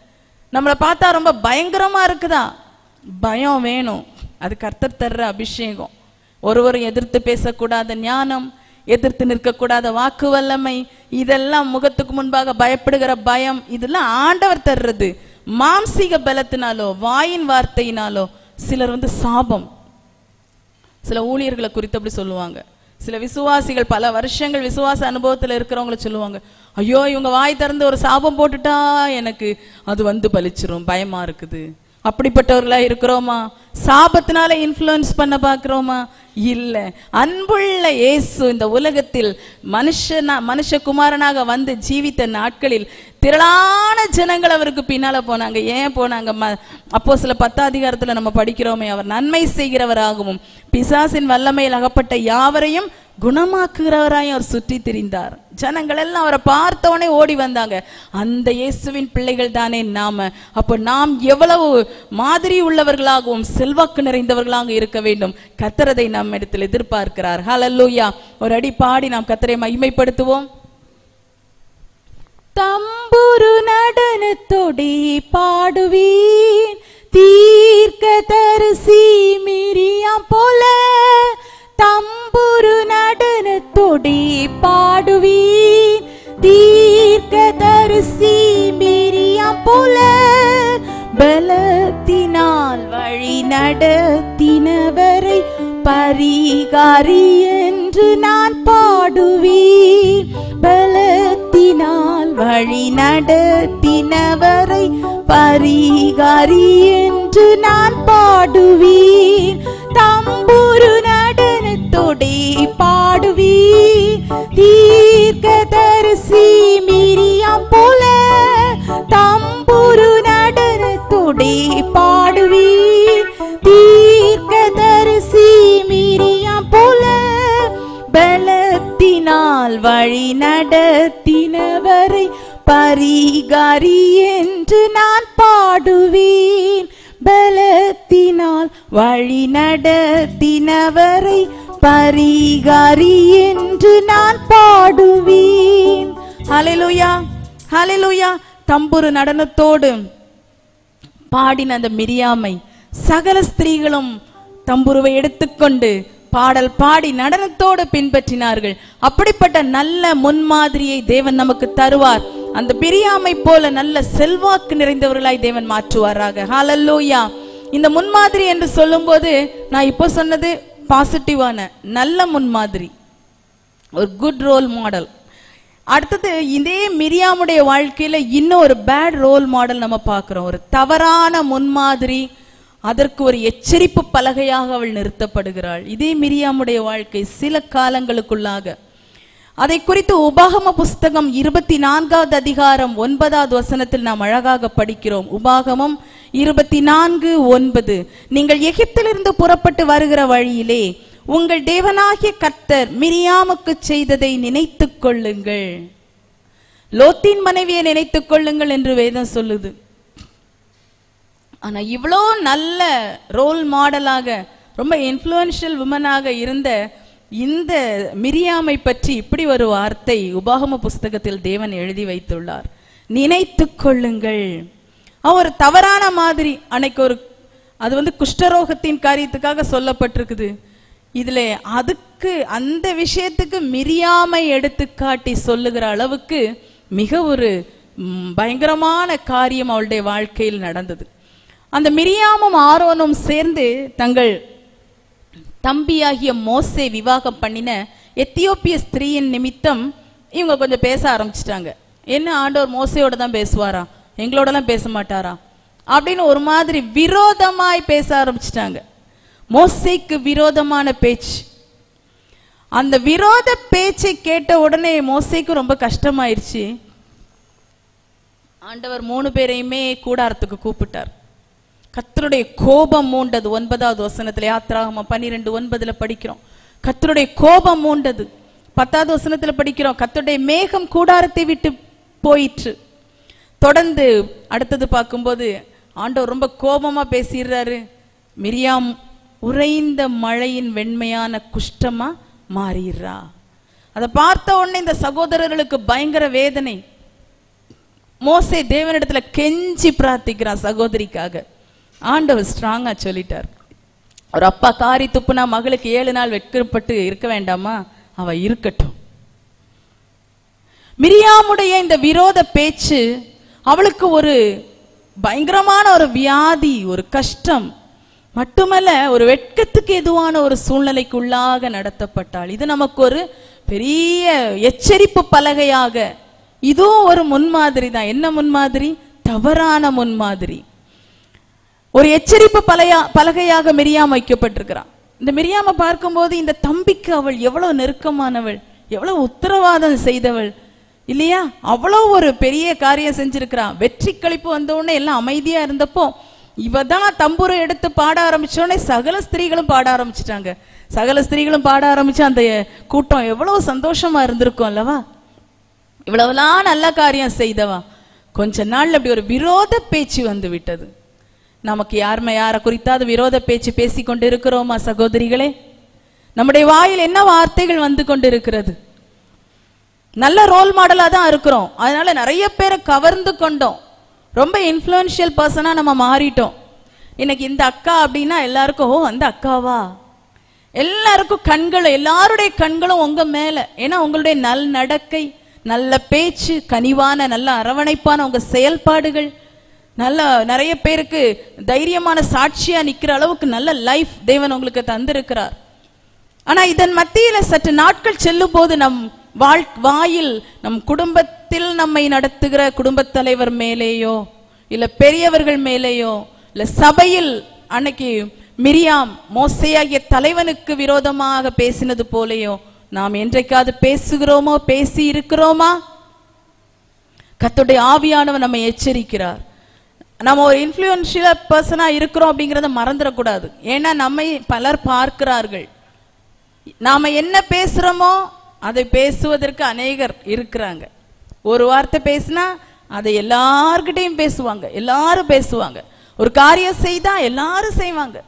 நம்மளை பார்த்தா ரொம்ப பயங்கரமா இருக்குதா பயம் வேணும் அது கர்த்தர் தர்ற அபிஷேகம் ஒருவரும் எதிர்த்து பேசக்கூடாத ஞானம் எதிர்த்து நிற்கக்கூடாத வாக்கு வல்லமை இதெல்லாம் முகத்துக்கு முன்பாக பயப்படுகிற பயம் இதெல்லாம் ஆண்டவர் தர்றது மாம்சீக பலத்தினாலோ வாயின் வார்த்தையினாலோ சிலர் வந்து சாபம் சில ஊழியர்களை குறித்து அப்படி சொல்லுவாங்க சில விசுவாசிகள் பல வருஷங்கள் விசுவாச அனுபவத்துல இருக்கிறவங்கள சொல்லுவாங்க ஐயோ இவங்க வாய் திறந்து ஒரு சாபம் போட்டுட்டா எனக்கு அது வந்து பலிச்சிரும் பயமா இருக்குது அப்படிப்பட்டவர்களா இருக்கிறோமா சாபத்தினால இன்ஃப்ளூயன்ஸ் பண்ண பார்க்கிறோமா இல்ல அன்புள்ள இயேசு இந்த உலகத்தில் மனுஷனா மனுஷகுமாரனாக வந்து ஜீவித்த நாட்களில் திரளான ஜனங்கள் அவருக்கு பின்னால போனாங்க ஏன் போனாங்க ம- அப்போ சில பத்தாதிகாரத்துல நம்ம படிக்கிறோமே அவர் நன்மை செய்கிறவராகவும் பிசாசின் வல்லமையில் அகப்பட்ட யாவரையும் குணமாக்குகிறவராயும் அவர் சுற்றி திரிந்தார் ஜனங்கள் எல்லாம் அவரை பார்த்த உடனே ஓடி வந்தாங்க அந்த இயேசுவின் பிள்ளைகள் தானே நாம அப்போ நாம் எவ்வளவு மாதிரி உள்ளவர்களாகவும் செல்வாக்கு நிறைந்தவர்களாக இருக்க வேண்டும் கத்தரதை நம் இடத்தில் எதிர்பார்க்கிறார் ஹalleluya ஒரு அடி பாடி நாம் கத்தரை மகிமைப்படுத்துவோம் தம்புரு நடனத்தொடி பாடுவீன் தீர்க்க தரிசி மிரியாம் போல தம்புரு நடனத்தொடி பாடுவீன் தீர்க்க தரிசி மிரியாம் போல பலத்தினால் வழி நடத்தினவரை பரிகாரி என்று நான் பாடுவேன் பலத்தினால் வழி நடத்தினவரை பரிகாரி என்று நான் பாடுவேன் தம்புரு நடனத்தோடே பாடுவேன் தீர்க்க தரிசி மிரியாம் போல தம்புரு நடனத்தோடே பாடுவேன் தீர்க்க தரிசி மிரியாம் போல பலத்தினால் வழி நடத்தினவரை பரிகாரி என்று நான் பாடுவேன் பலத்தினால் வழி நடத்தினவரை பரிகாரி என்று நான் பாடுவேன் ஹalleluya ஹalleluya தம்புரு நடனத்தோடு பாடின அந்த மிரியாமை சகல ஸ்திரீகளும் தம்புருவை எடுத்துக்கொண்டு பாடல் பாடி நடனத்தோடு பின்பற்றினார்கள் அப்படிப்பட்ட நல்ல முன்மாதிரியை தேவன் நமக்கு தருவார் அந்த பிரியாமை போல நல்ல செல்வாக்கு நிறைந்தவர்களாய் தேவன் மாற்றுவாராக ஹalleluya இந்த முன்மாதிரி என்று சொல்லும்போது நான் இப்போ சொன்னது பாசிட்டிவான நல்ல முன்மாதிரி ஒரு குட் ரோல் மாடல் அடுத்தது இதே மிரியாமுடைய வாழ்க்கையில இன்னும் ஒரு பேட் ரோல் மாடல் நம்ம பார்க்கிறோம் ஒரு தவறான முன்மாதிரி அதற்கு ஒரு எச்சரிப்பு பலகையாக அவள் நிறுத்தப்படுகிறாள் இதே மிரியாமுடைய வாழ்க்கை சில காலங்களுக்குள்ளாக அதை குறித்து உபாகம புஸ்தகம் இருபத்தி நான்காவது அதிகாரம் ஒன்பதாவது வசனத்தில் நாம் அழகாக படிக்கிறோம் உபாகமம் இருபத்தி நான்கு ஒன்பது நீங்கள் எகிப்திலிருந்து புறப்பட்டு வருகிற வழியிலே உங்கள் தேவனாகிய கர்த்தர் மிரியாமுக்கு செய்ததை நினைத்துக் கொள்ளுங்கள் லோத்தின் மனைவியை நினைத்துக் கொள்ளுங்கள் என்று வேதம் சொல்லுது ஆனா இவ்வளோ நல்ல ரோல் மாடலாக ரொம்ப இன்ஃப்ளூயன்ஷியல் உமனாக இருந்த இந்த மிரியாமை பற்றி இப்படி ஒரு வார்த்தை உபாகம புஸ்தகத்தில் தேவன் எழுதி வைத்துள்ளார் நினைத்துக் கொள்ளுங்கள் அவன் ஒரு தவறான மாதிரி அன்னைக்கு ஒரு அது வந்து குஷ்டரோகத்தின் காரியத்துக்காக சொல்லப்பட்டிருக்குது இதுல அதுக்கு அந்த விஷயத்துக்கு மிரியாமை எடுத்துக்காட்டி சொல்லுகிற அளவுக்கு மிக ஒரு ம், பயங்கரமான காரியம் அவளுடைய வாழ்க்கையில் நடந்தது அந்த மிரியாமும் ஆரோனும் சேர்ந்து தங்கள் தம்பியாகிய மோசே விவாகம் பண்ணின எத்தியோப்பிய ஸ்திரீயின் நிமித்தம் இவங்க கொஞ்சம் பேச ஆரம்பிச்சிட்டாங்க என்ன ஆண்டவர் மோசையோட தான் பேசுவாரா எங்களோடலாம் பேச மாட்டாரா அப்படின்னு ஒரு மாதிரி விரோதமாய் பேச ஆரம்பிச்சிட்டாங்க மோசேக்கு விரோதமான பேச்சு அந்த விரோத பேச்சை கேட்ட உடனே மோசேக்கு ரொம்ப கஷ்டமாயிருச்சு ஆண்டவர் மூணு பேரையுமே கூடாரத்துக்கு கூப்பிட்டார் கர்த்தருடைய கோபம் மூண்டது ஒன்பதாவது வசனத்துல யாத்ராகம பன்னிரெண்டு ஒன்பதுல படிக்கிறோம் கர்த்தருடைய கோபம் மூண்டது பத்தாவது வசனத்துல படிக்கிறோம் கர்த்தருடைய மேகம் கூடாரத்தை விட்டு போயிற்று தொடர்ந்து அடுத்தது பார்க்கும்போது ஆண்டவர் ரொம்ப கோபமா பேசிடுறாரு மிரியாம் உறைந்த மழையின் வெண்மையான குஷ்டமா மாறிடுறா அதை பார்த்த உடனே இந்த சகோதரர்களுக்கு பயங்கர வேதனை மோசே தேவனிடத்துல கெஞ்சி பிரார்த்திக்கிறான் சகோதரிக்காக ஆண்டவர் ஸ்ட்ராங்கா சொல்லிட்டார் ஒரு அப்பா காரி துப்புனா மகளுக்கு ஏழு நாள் வெட்கப்பட்டு இருக்க வேண்டாமா அவ இருக்கட்டும் மிரியாமுடைய இந்த விரோத பேச்சு அவளுக்கு ஒரு பயங்கரமான ஒரு வியாதி ஒரு கஷ்டம் மட்டுமல்ல ஒரு வெட்கத்துக்கு எதுவான ஒரு சூழ்நிலைக்குள்ளாக நடத்தப்பட்டாள் இது நமக்கு ஒரு பெரிய எச்சரிப்பு பலகையாக இதுவும் ஒரு முன்மாதிரி தான் என்ன முன்மாதிரி தவறான முன்மாதிரி ஒரு எச்சரிப்பு பலையா பலகையாக மிரியாம் வைக்கப்பட்டிருக்கிறான் இந்த மிரியாம பார்க்கும்போது இந்த தம்பிக்கு அவள் எவ்வளவு நெருக்கமானவள் எவ்வளவு உத்தரவாதம் செய்தவள் இல்லையா அவ்வளவு ஒரு பெரிய காரியம் செஞ்சிருக்கிறான் வெற்றி கழிப்பு வந்த உடனே எல்லாம் அமைதியா இருந்தப்போ இவ தான் தம்புரை எடுத்து பாட ஆரம்பிச்ச உடனே சகல ஸ்திரீகளும் பாட ஆரம்பிச்சிட்டாங்க சகல ஸ்திரீகளும் பாட ஆரம்பிச்சு அந்த கூட்டம் எவ்வளவு சந்தோஷமா இருந்திருக்கும் அல்லவா இவ்வளவுலாம் நல்ல காரியம் செய்தவா கொஞ்ச நாள்ல அப்படி ஒரு விரோத பேச்சு வந்து விட்டது நமக்கு யாருமே யாரை குறித்தாவது விரோத பேச்சு பேசி கொண்டு இருக்கிறோமா சகோதரிகளே நம்முடைய வாயில் என்ன வார்த்தைகள் வந்து கொண்டு இருக்கிறது நல்ல ரோல் மாடலா தான் இருக்கிறோம் அதனால நிறைய பேரை கவர்ந்து கொண்டோம் ரொம்ப இன்ஃப்ளூயன்ஷியல் பர்சனா நம்ம மாறிட்டோம் இன்னைக்கு இந்த அக்கா அப்படின்னா எல்லாருக்கும் ஓ அந்த அக்காவா எல்லாருக்கும் கண்கள் எல்லாருடைய கண்களும் உங்க மேல ஏன்னா உங்களுடைய நல் நடக்கை நல்ல பேச்சு கனிவான நல்ல அரவணைப்பான உங்க செயல்பாடுகள் நல்ல நிறைய பேருக்கு தைரியமான சாட்சியா நிக்கிற அளவுக்கு நல்ல லைஃப் தேவன் உங்களுக்கு தந்திருக்கிறார் ஆனா இதன் மத்தியில சற்று நாட்கள் செல்லும் போது நம் வாழ் வாயில் நம் குடும்பத்தில் நம்மை நடத்துகிற குடும்பத் தலைவர் மேலேயோ இல்ல பெரியவர்கள் மேலேயோ இல்ல சபையில் அன்னைக்கு மிரியாம் மோசையாகிய தலைவனுக்கு விரோதமாக பேசினது போலேயோ நாம் என்றைக்காவது பேசுகிறோமோ பேசி இருக்கிறோமா கர்த்தருடைய ஆவியானவர் நம்மை எச்சரிக்கிறார் நம்ம ஒரு இன்ஃப்ளூயன்ஷியல் பர்சனா இருக்கிறோம் அப்படிங்கறத மறந்துடக்கூடாது ஏன்னா நம்மை பலர் பார்க்கிறார்கள் நாம என்ன பேசுறோமோ அதை பேசுவதற்கு அநேகர் இருக்கிறாங்க ஒரு வார்த்தை பேசினா அதை எல்லார்கிட்டையும் பேசுவாங்க எல்லாரும் பேசுவாங்க ஒரு காரியம் செய்தா எல்லாரும் செய்வாங்க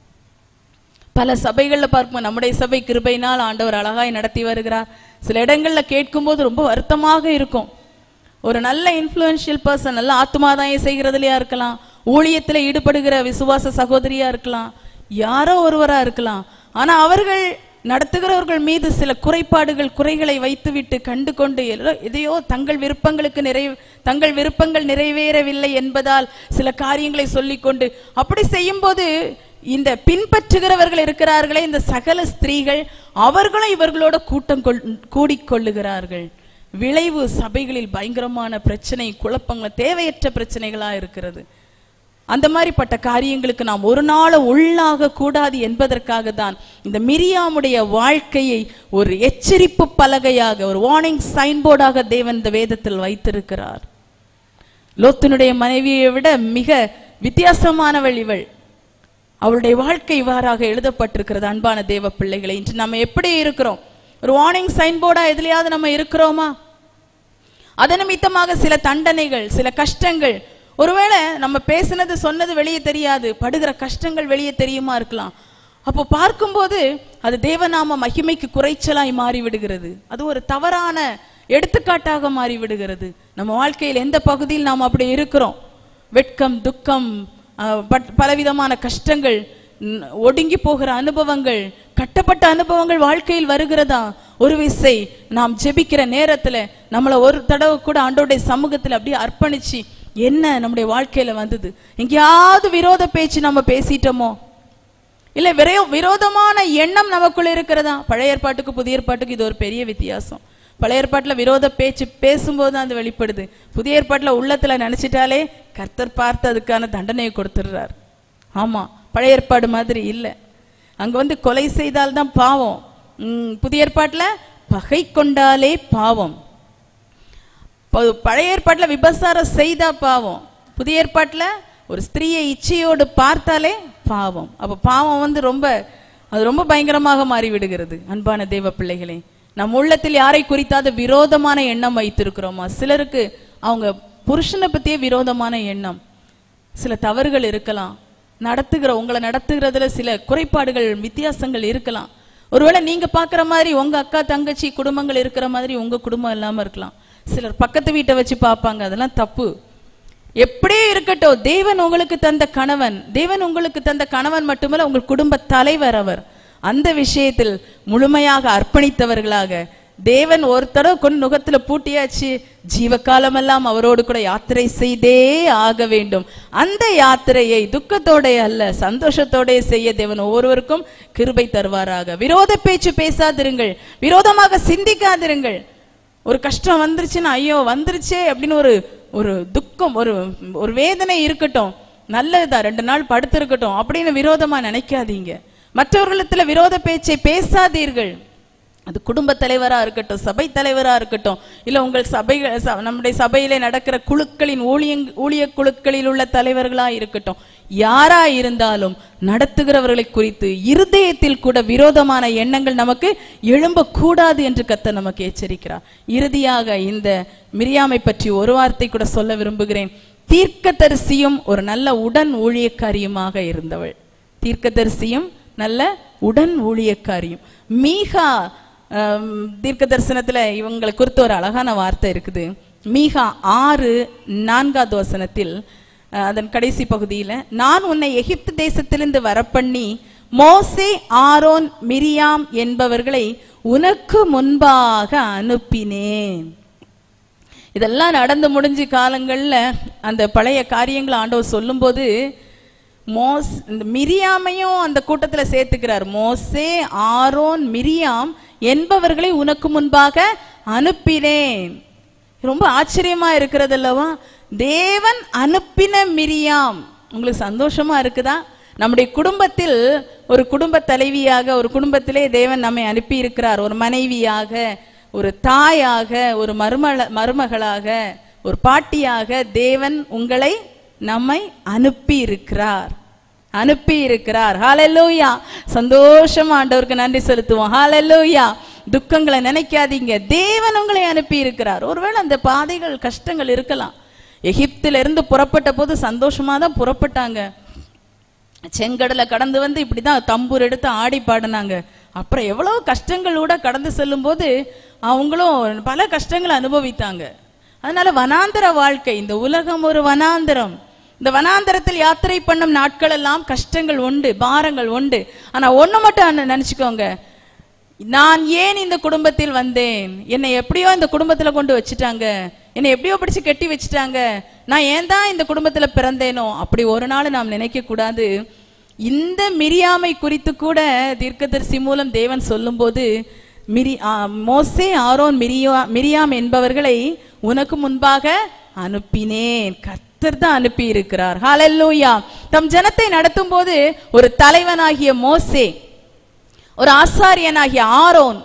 பல சபைகள்ல பார்க்கும்போது நம்முடைய சபை கிருபையினால் ஆண்டவர் அழகாய் நடத்தி வருகிறார் சில இடங்கள்ல கேட்கும்போது ரொம்ப வருத்தமாக இருக்கும் ஒரு நல்ல இன்ஃப்ளூயன்ஷியல் பர்சன் நல்ல ஆத்மாதாயம் செய்கிறதுலயா இருக்கலாம் ஊழியத்துல ஈடுபடுகிற விசுவாச சகோதரியா இருக்கலாம் யாரோ ஒருவரா இருக்கலாம் ஆனா அவர்கள் நடத்துகிறவர்கள் மீது சில குறைபாடுகள் குறைகளை வைத்துவிட்டு கண்டு கொண்டு எல்லோ- எதையோ தங்கள் விருப்பங்களுக்கு நிறை தங்கள் விருப்பங்கள் நிறைவேறவில்லை என்பதால் சில காரியங்களை சொல்லிக்கொண்டு அப்படி செய்யும்போது இந்த பின்பற்றுகிறவர்கள் இருக்கிறார்களே இந்த சகல ஸ்திரீகள் அவர்களும் இவர்களோட கூட்டம் கொள் கூடிக்கொள்ளுகிறார்கள் விளைவு சபைகளில் பயங்கரமான பிரச்சனை குழப்பங்கள் தேவையற்ற பிரச்சனைகளா இருக்கிறது அந்த மாதிரிப்பட்ட காரியங்களுக்கு நாம் ஒரு நாள் உள்ளாக கூடாது என்பதற்காக தான் இந்த மிரியாமுடைய வாழ்க்கையை ஒரு எச்சரிப்பு பலகையாக ஒரு வார்னிங் சைன்போர்டாக தேவன் இந்த வேதத்தில் வைத்திருக்கிறார் லோத்தினுடைய மனைவியை விட மிக வித்தியாசமானவள் இவள் அவளுடைய வாழ்க்கை இவ்வாறாக எழுதப்பட்டிருக்கிறது அன்பான தேவ பிள்ளைகளை இன்று நம்ம எப்படி இருக்கிறோம் ஒரு வார்னிங் சைன்போர்டா எதுலயாவது நம்ம இருக்கிறோமா அது நிமித்தமாக சில தண்டனைகள் சில கஷ்டங்கள் ஒருவேளை நம்ம பேசுனது சொன்னது வெளியே தெரியாது படுகிற கஷ்டங்கள் வெளியே தெரியுமா இருக்கலாம் அப்போ பார்க்கும்போது அது தேவநாம மகிமைக்கு குறைச்சலாய் மாறி விடுகிறது அது ஒரு தவறான எடுத்துக்காட்டாக மாறி விடுகிறது நம்ம வாழ்க்கையில் எந்த பகுதியில் நாம் அப்படி இருக்கிறோம் வெட்கம் துக்கம் அஹ், பட்- பலவிதமான கஷ்டங்கள் ம், ஒடுங்கி போகிற அனுபவங்கள் கட்டப்பட்ட அனுபவங்கள் வாழ்க்கையில் வருகிறதா ஒரு விசை நாம் ஜெபிக்கிற நேரத்துல நம்மள ஒரு தடவை கூட ஆண்டோடைய சமூகத்துல அப்படியே அர்ப்பணிச்சு என்ன நம்முடைய வாழ்க்கையில வந்தது எங்கேயாவது விரோத பேச்சு நம்ம பேசிட்டோமோ இல்ல விரைய விரோதமான எண்ணம் நமக்குள்ள இருக்கிறதா பழைய ஏற்பாட்டுக்கு புதிய ஏற்பாட்டுக்கு இது ஒரு பெரிய வித்தியாசம் பழைய ஏற்பாட்டுல விரோத பேச்சு பேசும்போது தான் அது வெளிப்படுது புதிய ஏற்பாட்டுல உள்ளத்துல நினைச்சிட்டாலே கர்த்தர் பார்த்து அதுக்கான தண்டனையை கொடுத்துடுறார் ஆமா பழைய ஏற்பாடு மாதிரி இல்ல அங்க வந்து கொலை செய்தால்தான் பாவம் உம், புதிய ஏற்பாட்டுல பகை கொண்டாலே பாவம் ப- பழைய ஏற்பாட்டுல விபசாரம் செய்தா பாவம் புதிய ஏற்பாட்டுல ஒரு ஸ்திரீயை இச்சையோடு பார்த்தாலே பாவம் அப்ப பாவம் வந்து ரொம்ப அது ரொம்ப பயங்கரமாக மாறி விடுகிறது அன்பான தேவ பிள்ளைகளே நம் உள்ளத்தில் யாரை குறித்தாத விரோதமான எண்ணம் வைத்திருக்கிறோமா சிலருக்கு அவங்க புருஷனை பத்தியே விரோதமான எண்ணம் சில தவறுகள் இருக்கலாம் நடத்துகிற உங்களை நடத்துகிறதுல சில குறைபாடுகள் வித்தியாசங்கள் இருக்கலாம் ஒருவேளை நீங்க பார்க்குற மாதிரி உங்க அக்கா தங்கச்சி குடும்பங்கள் இருக்கிற மாதிரி உங்க குடும்பம் இல்லாம இருக்கலாம் சிலர் பக்கத்து வீட்டை வச்சு பார்ப்பாங்க அதெல்லாம் தப்பு எப்படியே இருக்கட்டும் தேவன் உங்களுக்கு தந்த கணவன் தேவன் உங்களுக்கு தந்த கணவன் மட்டுமல்ல உங்கள் குடும்ப தலைவர் அவர் அந்த விஷயத்தில் முழுமையாக அர்ப்பணித்தவர்களாக தேவன் ஒரு தடவை கொண்டு நுகத்துல பூட்டியாச்சு ஜீவகாலமெல்லாம் அவரோடு கூட யாத்திரை செய்தே ஆக வேண்டும் அந்த யாத்திரையை துக்கத்தோட அல்ல சந்தோஷத்தோட செய்ய தேவன் ஒவ்வொருவருக்கும் கிருபை தருவாராக விரோத பேச்சு பேசாதிருங்கள் விரோதமாக சிந்திக்காதிருங்கள் ஒரு கஷ்டம் வந்துருச்சுன்னா ஐயோ வந்துருச்சே அப்படின்னு ஒரு ஒரு துக்கம் ஒரு ஒரு வேதனை இருக்கட்டும் நல்லதுதான் ரெண்டு நாள் படுத்து இருக்கட்டும் அப்படின்னு விரோதமா நினைக்காதீங்க மற்றவர்களிடத்துல விரோத பேச்சை பேசாதீர்கள் அது குடும்ப தலைவரா இருக்கட்டும் சபை தலைவரா இருக்கட்டும் இல்ல உங்கள் சபைகள் ச- நம்முடைய சபையிலே நடக்கிற குழுக்களின் ஊழியங் ஊழிய குழுக்களில் உள்ள தலைவர்களா இருக்கட்டும் யாரா இருந்தாலும் நடத்துகிறவர்களை குறித்து இருதயத்தில் கூட விரோதமான எண்ணங்கள் நமக்கு எழும்பக்கூடாது என்று கத்த நமக்கு எச்சரிக்கிறார் இறுதியாக இந்த மிரியாமை பற்றி ஒரு வார்த்தை கூட சொல்ல விரும்புகிறேன் தீர்க்கதரிசியும் ஒரு நல்ல உடன் ஊழியக்காரியுமாக இருந்தவள் தீர்க்கதரிசியும் நல்ல உடன் ஊழியக்காரியும் மீகா ஆம், தீர்க்க தரிசனத்துல இவங்களை குறித்து ஒரு அழகான வார்த்தை இருக்குது மீகா ஆறு நான்காவது வசனத்தில் அஹ், அதன் கடைசி பகுதியில நான் உன்னை எகிப்து தேசத்திலிருந்து வரப்பண்ணி மோசே ஆரோன் மிரியாம் என்பவர்களை உனக்கு முன்பாக அனுப்பினேன் இதெல்லாம் நடந்து முடிஞ்ச காலங்கள்ல அந்த பழைய காரியங்களை ஆண்டவர் சொல்லும்போது மோஸ் இந்த மிரியாமையும் அந்த கூட்டத்துல சேர்த்துக்கிறார் மோசே ஆரோன் மிரியாம் என்பவர்களை உனக்கு முன்பாக அனுப்பினேன் ரொம்ப ஆச்சரியமா இருக்கிறது அல்லவா தேவன் அனுப்பின மிரியாம் உங்களுக்கு சந்தோஷமா இருக்குதா நம்முடைய குடும்பத்தில் ஒரு குடும்ப தலைவியாக ஒரு குடும்பத்திலே தேவன் நம்மை அனுப்பி இருக்கிறார் ஒரு மனைவியாக ஒரு தாயாக ஒரு மருமல மருமகளாக ஒரு பாட்டியாக தேவன் உங்களை நம்மை அனுப்பி இருக்கிறார் அனுப்பி இருக்கிறார் ஹalleluya சந்தோஷமா ஆண்டவருக்கு நன்றி செலுத்துவோம் ஹalleluya துக்கங்களை நினைக்காதீங்க தேவன் உங்களை அனுப்பி இருக்கிறார் ஒருவேளை அந்த பாதைகள் கஷ்டங்கள் இருக்கலாம் எகிப்தில இருந்து புறப்பட்ட போது சந்தோஷமா தான் புறப்பட்டாங்க செங்கடலை கடந்து வந்து இப்படிதான் தம்பூர் எடுத்து ஆடி பாடினாங்க அப்புறம் எவ்வளவு கஷ்டங்களோட கடந்து செல்லும்போது அவங்களும் பல கஷ்டங்களை அனுபவித்தாங்க அதனால வனாந்தர வாழ்க்கை இந்த உலகம் ஒரு வனாந்தரம் இந்த வனாந்தரத்தில் யாத்திரை பண்ணும் நாட்கள் எல்லாம் கஷ்டங்கள் உண்டு பாரங்கள் உண்டு ஆனா ஒண்ணு மட்டும் அண்ணன் நினைச்சுக்கோங்க நான் ஏன் இந்த குடும்பத்தில் வந்தேன் என்னை எப்படியோ இந்த குடும்பத்துல கொண்டு வச்சுட்டாங்க என்னை எப்படியோ பிடிச்சு கட்டி வச்சுட்டாங்க நான் ஏன் தான் இந்த குடும்பத்துல பிறந்தேனோ அப்படி ஒரு நாள் நாம் நினைக்க கூடாது இந்த மிரியாமை குறித்து கூட தீர்க்கதரிசி மூலம் தேவன் சொல்லும்போது மிரி ஆ, மோசே ஆரோன் மிரியா மிரியாம் என்பவர்களை உனக்கு முன்பாக அனுப்பினேன் கர்த்தர் தான் அனுப்பி இருக்கிறார் ஹalleluya தம் ஜனத்தை நடத்தும் போது ஒரு தலைவனாகிய மோசே ஒரு ஆசாரியனாகிய ஆரோன்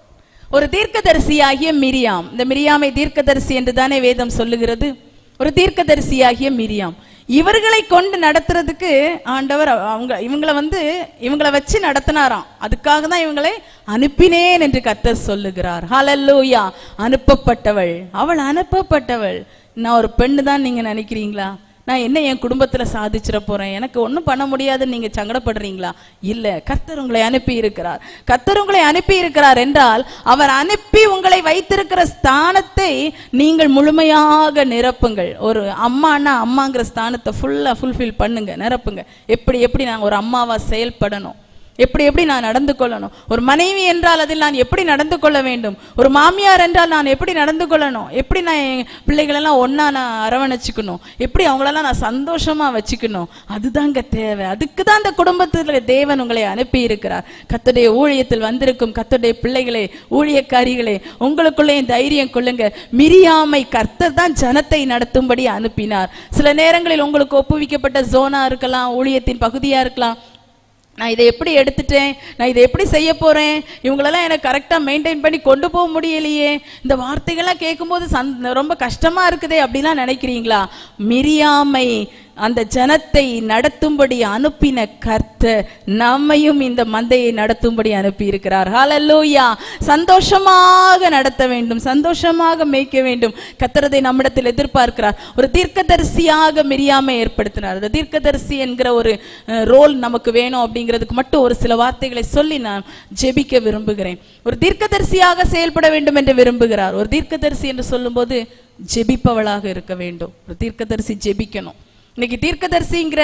ஒரு தீர்க்கதரிசியாகிய மிரியாம் இந்த மிரியாமை தீர்க்கதரிசி என்று தானே வேதம் சொல்லுகிறது ஒரு தீர்க்கதரிசியாகிய மிரியாம் இவர்களை கொண்டு நடத்துறதுக்கு ஆண்டவர் அவங்க இவங்களை வந்து இவங்களை வச்சு நடத்தினாராம் அதுக்காக தான் இவங்களை அனுப்பினேன் என்று கர்த்தர் சொல்லுகிறார் ஹalleluya அனுப்பப்பட்டவள் அவள் அனுப்பப்பட்டவள் நான் ஒரு பெண்ணு தான் நீங்க நினைக்கிறீங்களா நான் என்ன என் குடும்பத்துல சாதிச்சிட போறேன் எனக்கு ஒண்ணும் பண்ண முடியாதுன்னு நீங்க சங்கடப்படுறீங்களா இல்ல கர்த்தர் உங்களை அனுப்பி இருக்கிறார் கர்த்தர் உங்களை அனுப்பி இருக்கிறார் என்றால் அவர் அனுப்பி உங்களை வைத்திருக்கிற ஸ்தானத்தை நீங்கள் முழுமையாக நிரப்புங்கள் ஒரு அம்மானா அம்மாங்கிற ஸ்தானத்தை ஃபுல்லா ஃபுல்ஃபில் பண்ணுங்க நிரப்புங்க எப்படி எப்படி நான் ஒரு அம்மாவா செயல்படணும் எப்படி எப்படி நான் நடந்து கொள்ளணும் ஒரு மனைவி என்றால் அதில் நான் எப்படி நடந்து கொள்ள வேண்டும் ஒரு மாமியார் என்றால் நான் எப்படி நடந்து கொள்ளணும் எப்படி நான் என் பிள்ளைகளெல்லாம் ஒண்ணா நான் அரவணைச்சுக்கணும் எப்படி அவங்களெல்லாம் நான் சந்தோஷமா வச்சுக்கணும் அதுதாங்க தேவை அதுக்கு தான் அந்த குடும்பத்தில் தேவன் உங்களை அனுப்பி இருக்கிறார் கத்துடைய ஊழியத்தில் வந்திருக்கும் கத்துடைய பிள்ளைகளே ஊழியக்காரிகளே உங்களுக்குள்ளேயும் தைரியம் கொள்ளுங்க மிரியாமை கர்த்தர் தான் ஜனத்தை நடத்தும்படி அனுப்பினார் சில நேரங்களில் உங்களுக்கு ஒப்புவிக்கப்பட்ட ஜோனா இருக்கலாம் ஊழியத்தின் பகுதியா இருக்கலாம் நான் இதை எப்படி எடுத்துட்டேன் நான் இதை எப்படி செய்ய போறேன் இவங்களெல்லாம் எனக்கு கரெக்டாக மெயின்டைன் பண்ணி கொண்டு போக முடியலையே இந்த வார்த்தைகள்லாம் கேட்கும்போது சந் ரொம்ப கஷ்டமா இருக்குதே அப்படிலாம் நினைக்கிறீங்களா மிரியாமை அந்த ஜனத்தை நடத்தும்படி அனுப்பின கர்த்தர் நம்மையும் இந்த மந்தையை நடத்தும்படி அனுப்பி இருக்கிறார் ஹalleluya சந்தோஷமாக நடத்த வேண்டும் சந்தோஷமாக மேய்க்க வேண்டும் கர்த்தரதை நம்மிடத்தில் எதிர்பார்க்கிறார் ஒரு தீர்க்கதரிசியாக மிரியாமை ஏற்படுத்தினார் அந்த தீர்க்கதரிசி என்கிற ஒரு ரோல் நமக்கு வேணும் அப்படிங்கிறதுக்கு மட்டும் ஒரு சில வார்த்தைகளை சொல்லி நான் ஜெபிக்க விரும்புகிறேன் ஒரு தீர்க்கதரிசியாக செயல்பட வேண்டும் என்று விரும்புகிறார் ஒரு தீர்க்கதரிசி என்று சொல்லும்போது ஜெபிப்பவளாக இருக்க வேண்டும் ஒரு தீர்க்கதரிசி ஜெபிக்கணும் இன்னைக்கு தீர்க்கதரிசிங்கிற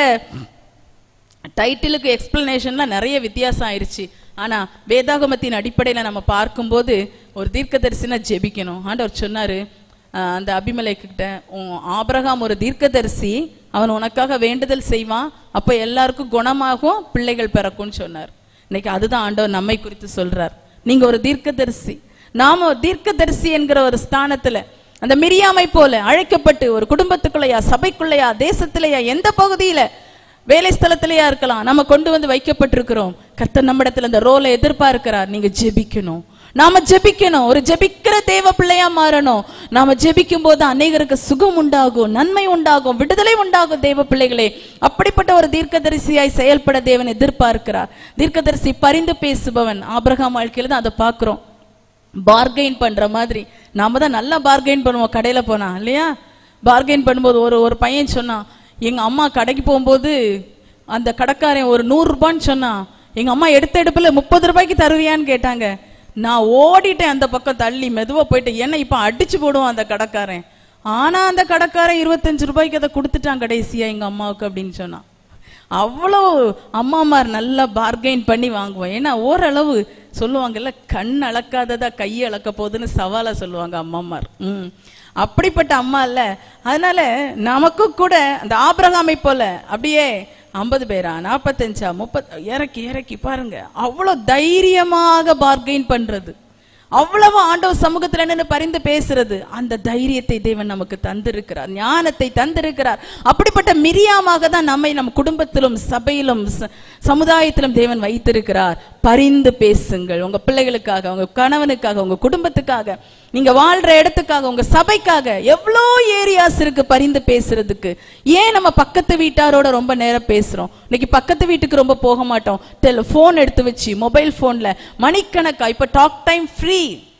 டைட்டிலுக்கு எக்ஸ்பிளனேஷன்லாம் நிறைய வித்தியாசம் ஆயிருச்சு ஆனா வேதாகமத்தின் அடிப்படையில நம்ம பார்க்கும்போது ஒரு தீர்க்கதரிசினா ஜெபிக்கணும் ஆண்டவர் சொன்னாரு ஆஹ், அந்த அபிமலைக்கிட்ட உன் ஆபிரகாம் ஒரு தீர்க்கதரிசி அவன் உனக்காக வேண்டுதல் செய்வான் அப்ப எல்லாருக்கும் குணமாகும் பிள்ளைகள் பிறக்கும்னு சொன்னார் இன்னைக்கு அதுதான் ஆண்டவர் நம்மை குறித்து சொல்றார் நீங்க ஒரு தீர்க்கதரிசி நாம ஒரு தீர்க்கதரிசி என்கிற ஒரு ஸ்தானத்துல அந்த மிரியாமை போல அழைக்கப்பட்டு ஒரு குடும்பத்துக்குள்ளயா சபைக்குள்ளயா தேசத்திலேயா எந்த பகுதியில வேலை ஸ்தலத்திலேயா இருக்கலாம் நம்ம கொண்டு வந்து வைக்கப்பட்டிருக்கிறோம் கர்த்தர் நம்மிடத்துல அந்த ரோலை எதிர்பார்க்கிறார் நீங்க ஜெபிக்கணும் நாம ஜெபிக்கணும் ஒரு ஜெபிக்கிற தேவ பிள்ளையா மாறணும் நாம ஜெபிக்கும் போது அநேகருக்கு சுகம் உண்டாகும் நன்மை உண்டாகும் விடுதலை உண்டாகும் தேவ பிள்ளைகளே அப்படிப்பட்ட ஒரு தீர்க்கதரிசியாய் செயல்பட தேவன் எதிர்பார்க்கிறார் தீர்க்கதரிசி பரிந்து பேசுபவன் ஆபிரகாம் வாழ்க்கையில தான் அதை பார்க்கிறோம் பார்கெயின் பண்ற மாதிரி நாம தான் நல்லா பார்கெயின் பண்ணுவோம் கடையில போனா இல்லையா பார்கெயின் பண்ணும்போது ஒரு ஒரு பையன் சொன்னான் எங்க அம்மா கடைக்கு போகும்போது அந்த கடைக்காரன் ஒரு நூறு ரூபான்னு சொன்னான் எங்க அம்மா எடுத்த எடுப்புல முப்பது ரூபாய்க்கு தருவியான்னு கேட்டாங்க நான் ஓடிட்டேன் அந்த பக்கம் தள்ளி மெதுவா போயிட்டேன் என்ன இப்ப அடிச்சு போடுவான் அந்த கடைக்காரன் ஆனா அந்த கடைக்காரன் இருபத்தஞ்சு ரூபாய்க்கு அதை கொடுத்துட்டான் கடைசியா எங்க அம்மாவுக்கு அப்படின்னு சொன்னான் அவ்வளோ அம்மாமார் நல்லா பார்கெயின் பண்ணி வாங்குவோம் ஏன்னா ஓரளவு சொல்லுவாங்கல்ல கண் அளக்காததா கை அளக்க போகுதுன்னு சவாலா சொல்லுவாங்க அம்மாமார் ம் அப்படிப்பட்ட அம்மா இல்ல அதனால நமக்கும் கூட அந்த ஆபிரகாமை போல அப்படியே ஐம்பது பேரா நாற்பத்தஞ்சா முப்பத் இறக்கி இறக்கி பாருங்க அவ்வளோ தைரியமாக பார்கெயின் பண்றது அவ்வளவு ஆண்டவர் சமூகத்துல நின்னு பரிந்து பேசுறது அந்த தைரியத்தை தேவன் நமக்கு தந்திருக்கிறார் ஞானத்தை தந்திருக்கிறார் அப்படிப்பட்ட மிரியாமாக தான் நம்மை நம் குடும்பத்திலும் சபையிலும் ச- சமுதாயத்திலும் தேவன் வைத்திருக்கிறார் பரிந்து பேசுங்கள் உங்க பிள்ளைகளுக்காக உங்க கணவனுக்காக உங்க குடும்பத்துக்காக நீங்க வாழ்ற இடத்துக்காக உங்க சபைக்காக எவ்வளோ ஏரியாஸ் இருக்கு பரிந்து பேசுறதுக்கு ஏன் நம்ம பக்கத்து வீட்டாரோட ரொம்ப நேரம் பேசுறோம் இன்னைக்கு பக்கத்து வீட்டுக்கு ரொம்ப போக மாட்டோம் டெல் ஃபோன் எடுத்து வச்சு மொபைல் ஃபோன்ல மணிக்கணக்கா இப்ப டாக் டைம் ஃப்ரீ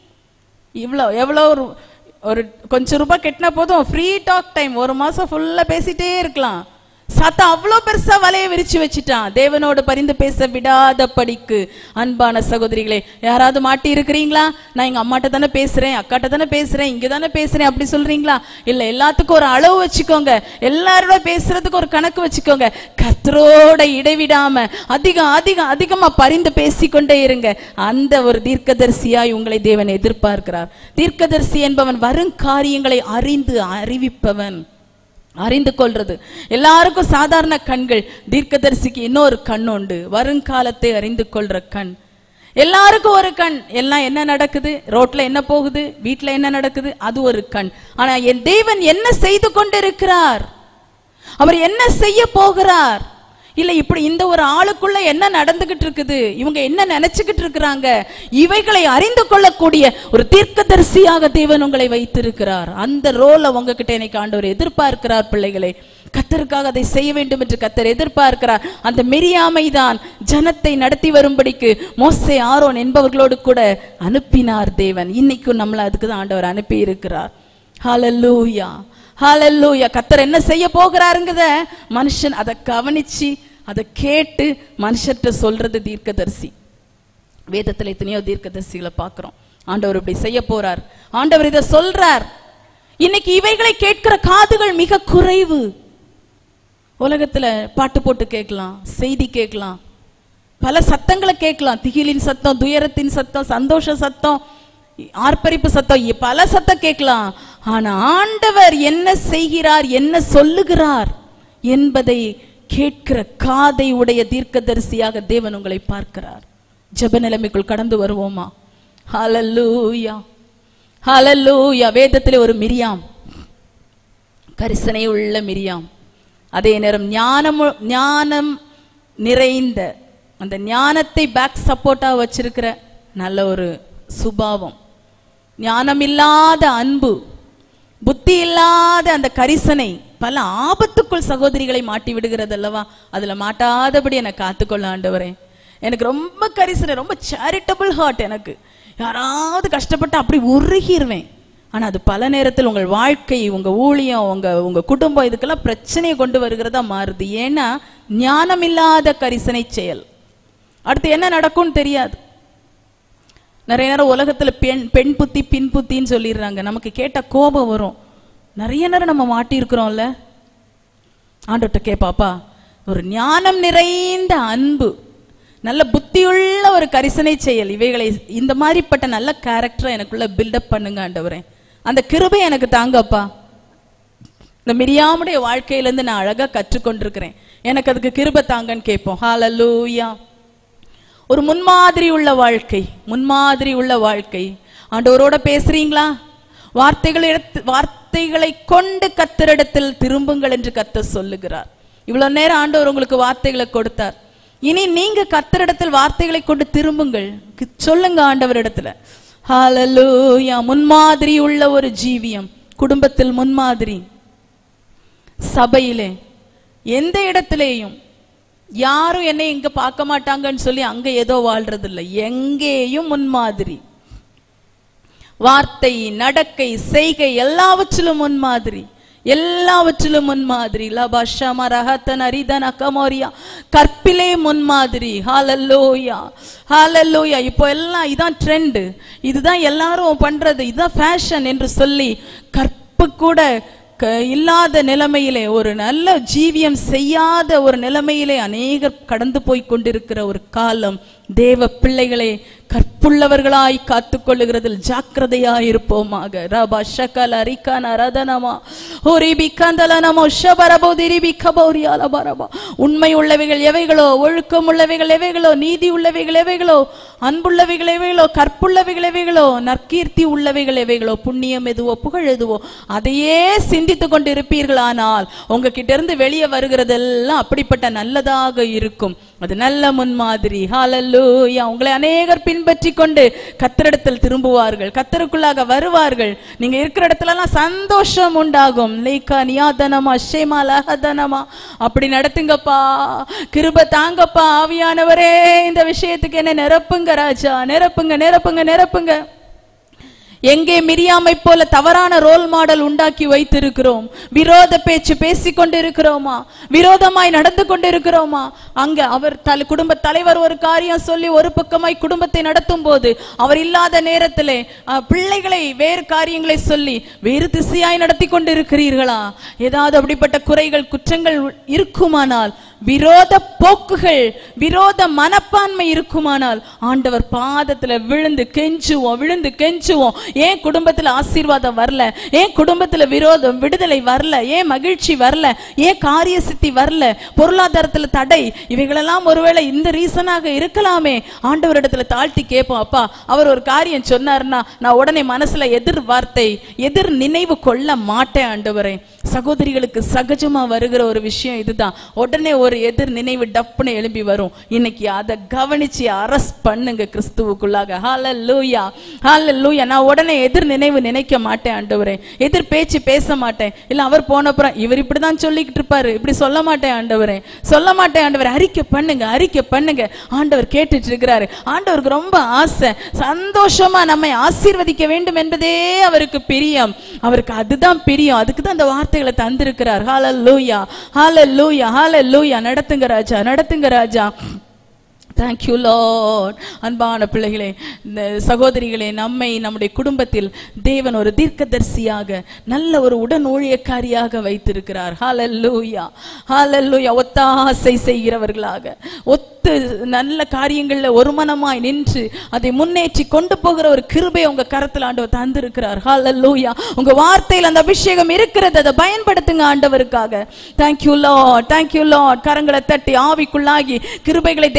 இவ்வளோ எவ்வளோ ஒரு ஒரு கொஞ்சம் ரூபாய் கட்டினா போதும் ஃப்ரீ டாக் டைம் ஒரு மாசம் ஃபுல்லா பேசிட்டே இருக்கலாம் சாத்தா அவ்வளோ பெருசா வலைய விரிச்சு வச்சுட்டான் தேவனோடு பரிந்து பேச விடாத படிக்கு அன்பான சகோதரிகளே யாராவது மாட்டி இருக்கிறீங்களா நான் எங்க அம்மாட்ட தானே பேசுறேன் அக்காட்ட தானே பேசுறேன் இங்க தானே பேசுறேன் அப்படி சொல்றீங்களா இல்ல எல்லாத்துக்கும் ஒரு அளவு வச்சுக்கோங்க எல்லாரோட பேசுறதுக்கு ஒரு கணக்கு வச்சுக்கோங்க கர்த்தரோட இடைவிடாம அதிகம் அதிகம் அதிகமா பரிந்து பேசிக்கொண்டே இருங்க அந்த ஒரு தீர்க்கதரிசியாய் உங்களை தேவன் எதிர்பார்க்கிறார் தீர்க்கதரிசி என்பவன் வரும் காரியங்களை அறிந்து அறிவிப்பவன் அறிந்து கொள்றது எல்லாருக்கும் சாதாரண கண்கள் தீர்க்கதரிசிக்கு இன்னொரு கண் உண்டு வருங்காலத்தை அறிந்து கொள்ற கண் எல்லாருக்கும் ஒரு கண் எல்லாம் என்ன நடக்குது ரோட்ல என்ன போகுது வீட்ல என்ன நடக்குது அது ஒரு கண் ஆனா என் தேவன் என்ன செய்து கொண்டிருக்கிறார் அவர் என்ன செய்ய போகிறார் இல்ல இப்படி இந்த ஒரு ஆளுக்குள்ள என்ன நடந்துகிட்டு இருக்குது இவங்க என்ன நினைச்சுக்கிட்டு இருக்கிறாங்க இவைகளை அறிந்து கொள்ளக்கூடிய ஒரு தீர்க்கதரிசியாக தேவன் உங்களை வைத்திருக்கிறார் அந்த ரோலை உங்ககிட்ட இன்னைக்கு ஆண்டவர் எதிர்பார்க்கிறார் பிள்ளைகளை கத்தருக்காக அதை செய்ய வேண்டும் என்று கத்தர் எதிர்பார்க்கிறார் அந்த மெரியாமை தான் ஜனத்தை நடத்தி வரும்படிக்கு மோசே ஆரோன் என்பவர்களோடு கூட அனுப்பினார் தேவன் இன்னைக்கும் நம்மளை அதுக்கு தான் ஆண்டவர் அனுப்பி இருக்கிறார் ஹalleluya ஹalleluya கத்தர் என்ன செய்ய போகிறாருங்கத மனுஷன் அதை கவனிச்சு அதை கேட்டு மனுஷர்கிட்ட சொல்றது தீர்க்கதரிசி வேதத்துல எத்தனையோ தீர்க்கதரிசிகளை பார்க்கிறோம் ஆண்டவர் இப்படி செய்ய போறார் ஆண்டவர் இதை சொல்றார் இன்னைக்கு இவைகளை கேட்கிற காதுகள் மிக குறைவு உலகத்துல பாட்டு போட்டு கேட்கலாம் செய்தி கேட்கலாம் பல சத்தங்களை கேட்கலாம் திகிலின் சத்தம் துயரத்தின் சத்தம் சந்தோஷ சத்தம் ஆர்ப்பரிப்பு சத்தம் இ- பல சத்தம் கேட்கலாம் ஆனா ஆண்டவர் என்ன செய்கிறார் என்ன சொல்லுகிறார் என்பதை கேட்கிற காதை உடைய தீர்க்கதரிசியாக தேவன் உங்களை பார்க்கிறார் ஜெப நிலைமைக்குள் கடந்து வருவோமா ஹalleluya ஹalleluya வேதத்திலே ஒரு மிரியாம் கரிசனை உள்ள மிரியாம் அதே நேரம் ஞானம் ஞானம் நிறைந்த அந்த ஞானத்தை பேக் சப்போர்ட்டா வச்சிருக்கிற நல்ல ஒரு சுபாவம் ஞானம் இல்லாத அன்பு புத்தி இல்லாத அந்த கரிசனை பல ஆபத்துக்குள் சகோதரிகளை மாட்டி விடுகிறது அல்லவா அதுல மாட்டாதபடி என்னை காத்துக்கொள்ள ஆண்டவரே எனக்கு ரொம்ப கரிசனை ரொம்ப சேரிட்டபிள் ஹார்ட் எனக்கு யாராவது கஷ்டப்பட்டு அப்படி உருகிருவேன் ஆனா அது பல நேரத்தில் உங்கள் வாழ்க்கை உங்க ஊழியம் உங்க உங்க குடும்பம் இதுக்கெல்லாம் பிரச்சனையை கொண்டு வருகிறதா மாறுது ஏன்னா ஞானம் இல்லாத கரிசனை செயல் அடுத்து என்ன நடக்கும்னு தெரியாது நிறைய நேரம் உலகத்துல பெண் பெண் புத்தி பின் புத்தின்னு சொல்லிடுறாங்க நமக்கு கேட்ட கோபம் வரும் நிறைய நேரம் நம்ம மாட்டியிருக்கிறோம்ல ஆண்டவர்கிட்ட கேப்பாப்பா ஒரு ஞானம் நிறைந்த அன்பு நல்ல புத்தியுள்ள ஒரு கரிசனை செயல் இவைகளை இந்த மாதிரிப்பட்ட நல்ல கேரக்டரை எனக்குள்ள பில்டப் பண்ணுங்க ஆண்டவரே அந்த கிருபை எனக்கு தாங்கப்பா இந்த மிரியாமுடைய வாழ்க்கையிலேருந்து நான் அழகா கற்றுக்கொண்டிருக்கிறேன் எனக்கு அதுக்கு கிருபை தாங்கன்னு கேட்போம் ஹalleluya ஒரு முன்மாதிரி உள்ள வாழ்க்கை முன்மாதிரி உள்ள வாழ்க்கை ஆண்டவரோட பேசுறீங்களா வார்த்தைகளை எடுத்து வார்த்தைகளை கொண்டு கத்தரிடத்தில் திரும்புங்கள் என்று கத்த சொல்லுகிறார் இவ்வளவு நேரம் ஆண்டவர் உங்களுக்கு வார்த்தைகளை கொடுத்தார் இனி நீங்க கத்தரிடத்தில் வார்த்தைகளை கொண்டு திரும்புங்கள் கி- சொல்லுங்க ஆண்டவரிடத்துல ஹalleluya முன்மாதிரி உள்ள ஒரு ஜீவியம் குடும்பத்தில் முன்மாதிரி சபையிலே எந்த இடத்திலேயும் யாரும் என்னை இங்க பார்க்க மாட்டாங்கன்னு சொல்லி அங்க ஏதோ வாழ்றது இல்ல எங்கேயும் முன்மாதிரி வார்த்தை நடக்கை செய்கை எல்லாவற்றிலும் முன்மாதிரி எல்லாவற்றிலும் முன்மாதிரி லபஷம ரஹத்தன் அரிதன் அக்கமோரியா கற்பிலே முன்மாதிரி ஹalleluya ஹalleluya இப்போ எல்லாம் இதான் ட்ரெண்ட் இதுதான் எல்லாரும் பண்றது இதுதான் ஃபேஷன் என்று சொல்லி கற்பு கூட க- இல்லாத நிலைமையிலே ஒரு நல்ல ஜீவியம் செய்யாத ஒரு நிலைமையிலே அநேகர் கடந்து போய் கொண்டிருக்கிற ஒரு காலம் தேவ பிள்ளைகளை கற்புள்ளவர்களாய் காத்துக்கொள்ளுகிறதில் ஜாக்கிரதையாய் இருப்போமாக ரபா ஷகல ரிகன ரதனமா ஹோரிபி கந்தலனமோ ஷபரபோ திரிபி கபௌரியால பரபா உண்மை உள்ளவைகள் எவைகளோ ஒழுக்கம் உள்ளவைகள் எவைகளோ நீதி உள்ளவைகள் எவைகளோ அன்புள்ளவைகள் எவைகளோ கற்புள்ளவைகள் எவைகளோ நற்கீர்த்தி உள்ளவைகள் எவைகளோ புண்ணியம் எதுவோ புகழ் எதுவோ அதையே சிந்தித்துக் கொண்டு இருப்பீர்களானால் உங்ககிட்ட இருந்து வெளியே வருகிறதெல்லாம் அப்படிப்பட்ட நல்லதாக இருக்கும் அது நல்ல முன்மாதிரி ஹalleluya உங்களை அநேகர் பின்பற்றி கொண்டு கத்தரிடத்தில் திரும்புவார்கள் கத்தருக்குள்ளாக வருவார்கள் நீங்க இருக்கிற இடத்துல எல்லாம் சந்தோஷம் உண்டாகும் லேக்கா நியாதனமா ஷேமா லஹதனமா அப்படி நடத்துங்கப்பா கிருப தாங்கப்பா ஆவியானவரே இந்த விஷயத்துக்கு என்ன நிரப்புங்க ராஜா நிரப்புங்க நிரப்புங்க நிரப்புங்க எங்கே மிரியாமை போல தவறான ரோல் மாடல் உண்டாக்கி வைத்திருக்கிறோம் விரோத பேச்சு பேசிக் கொண்டிருக்கிறோமா விரோதமாய் நடந்து கொண்டிருக்கிறோமா அங்க அவர் தல குடும்ப தலைவர் ஒரு காரியம் சொல்லி ஒரு பக்கமாய் குடும்பத்தை நடத்தும் போது அவர் இல்லாத நேரத்திலே அஹ், பிள்ளைகளை வேறு காரியங்களை சொல்லி வேறு திசையாய் நடத்தி கொண்டிருக்கிறீர்களா ஏதாவது அப்படிப்பட்ட குறைகள் குற்றங்கள் இருக்குமானால் விரோத போக்குகள் விரோத மனப்பான்மை இருக்குமானால் ஆண்டவர் பாதத்துல விழுந்து கெஞ்சுவோம் விழுந்து கெஞ்சுவோம் ஏன் குடும்பத்துல ஆசீர்வாதம் வரல ஏன் குடும்பத்துல விரோதம் விடுதலை வரல ஏன் மகிழ்ச்சி வரல ஏன் காரிய சித்தி வரல பொருளாதாரத்துல தடை இவைகளெல்லாம் ஒருவேளை இந்த ரீசனாக இருக்கலாமே ஆண்டவரிடத்துல தாழ்த்தி கேட்போம் அப்பா அவர் ஒரு காரியம் சொன்னாருன்னா நான் உடனே மனசுல எதிர் வார்த்தை எதிர் நினைவு கொள்ள மாட்டேன் ஆண்டவரே சகோதரிகளுக்கு சகஜமா வருகிற ஒரு விஷயம் இதுதான் உடனே ஒரு எதிர் நினைவு டப்புன்னு எழும்பி வரும் இன்னைக்கு அதை கவனிச்சு அரஸ்ட் பண்ணுங்க கிறிஸ்துவுக்குள்ளாக ஹalleluya ஹalleluya நான் உடனே எதிர் நினைவு நினைக்க மாட்டேன் ஆண்டவரே எதிர் பேச்சு பேச மாட்டேன் இல்ல அவர் போனப்புறம் இவர் இப்படிதான் சொல்லிக்கிட்டு இருப்பாரு இப்படி சொல்ல மாட்டேன் ஆண்டவரே சொல்ல மாட்டேன் ஆண்டவரே அறிக்கை பண்ணுங்க அறிக்கை பண்ணுங்க ஆண்டவர் கேட்டுட்டு இருக்கிறாரு ஆண்டவருக்கு ரொம்ப ஆசை சந்தோஷமா நம்மை ஆசீர்வதிக்க வேண்டும் என்பதே அவருக்கு பிரியம் அவருக்கு அதுதான் பிரியம் அதுக்கு தான் அந்த வார்த்தைகளை தந்திருக்கிறார் ஹalleluya ஹalleluya ஹalleluya நடத்துங்க ராஜா நடத்துங்க ராஜா தேங்க்யூ லார்ட் அன்பான பிள்ளைகளே இந்த சகோதரிகளே நம்மை நம்முடைய குடும்பத்தில் தேவன் ஒரு தீர்க்கதரிசியாக நல்ல ஒரு உடன் ஊழியக்காரியாக வைத்திருக்கிறார் ஹalleluya ஹalleluya ஒத்தாசை செய்கிறவர்களாக ஒத்து நல்ல காரியங்கள்ல ஒருமனமாய் நின்று அதை முன்னேற்றி கொண்டு போகிற ஒரு கிருபை உங்க கரத்தில் ஆண்டவர் தந்திருக்கிறார் ஹalleluya உங்க வார்த்தையில் அந்த அபிஷேகம் இருக்கிறது அதை பயன்படுத்துங்க ஆண்டவருக்காக தேங்க்யூ லார்ட் தேங்க்யூ லார்ட் கரங்களை தட்டி ஆவிக்குள்ளாகி கிருபைகளை தேவன் நமக்கு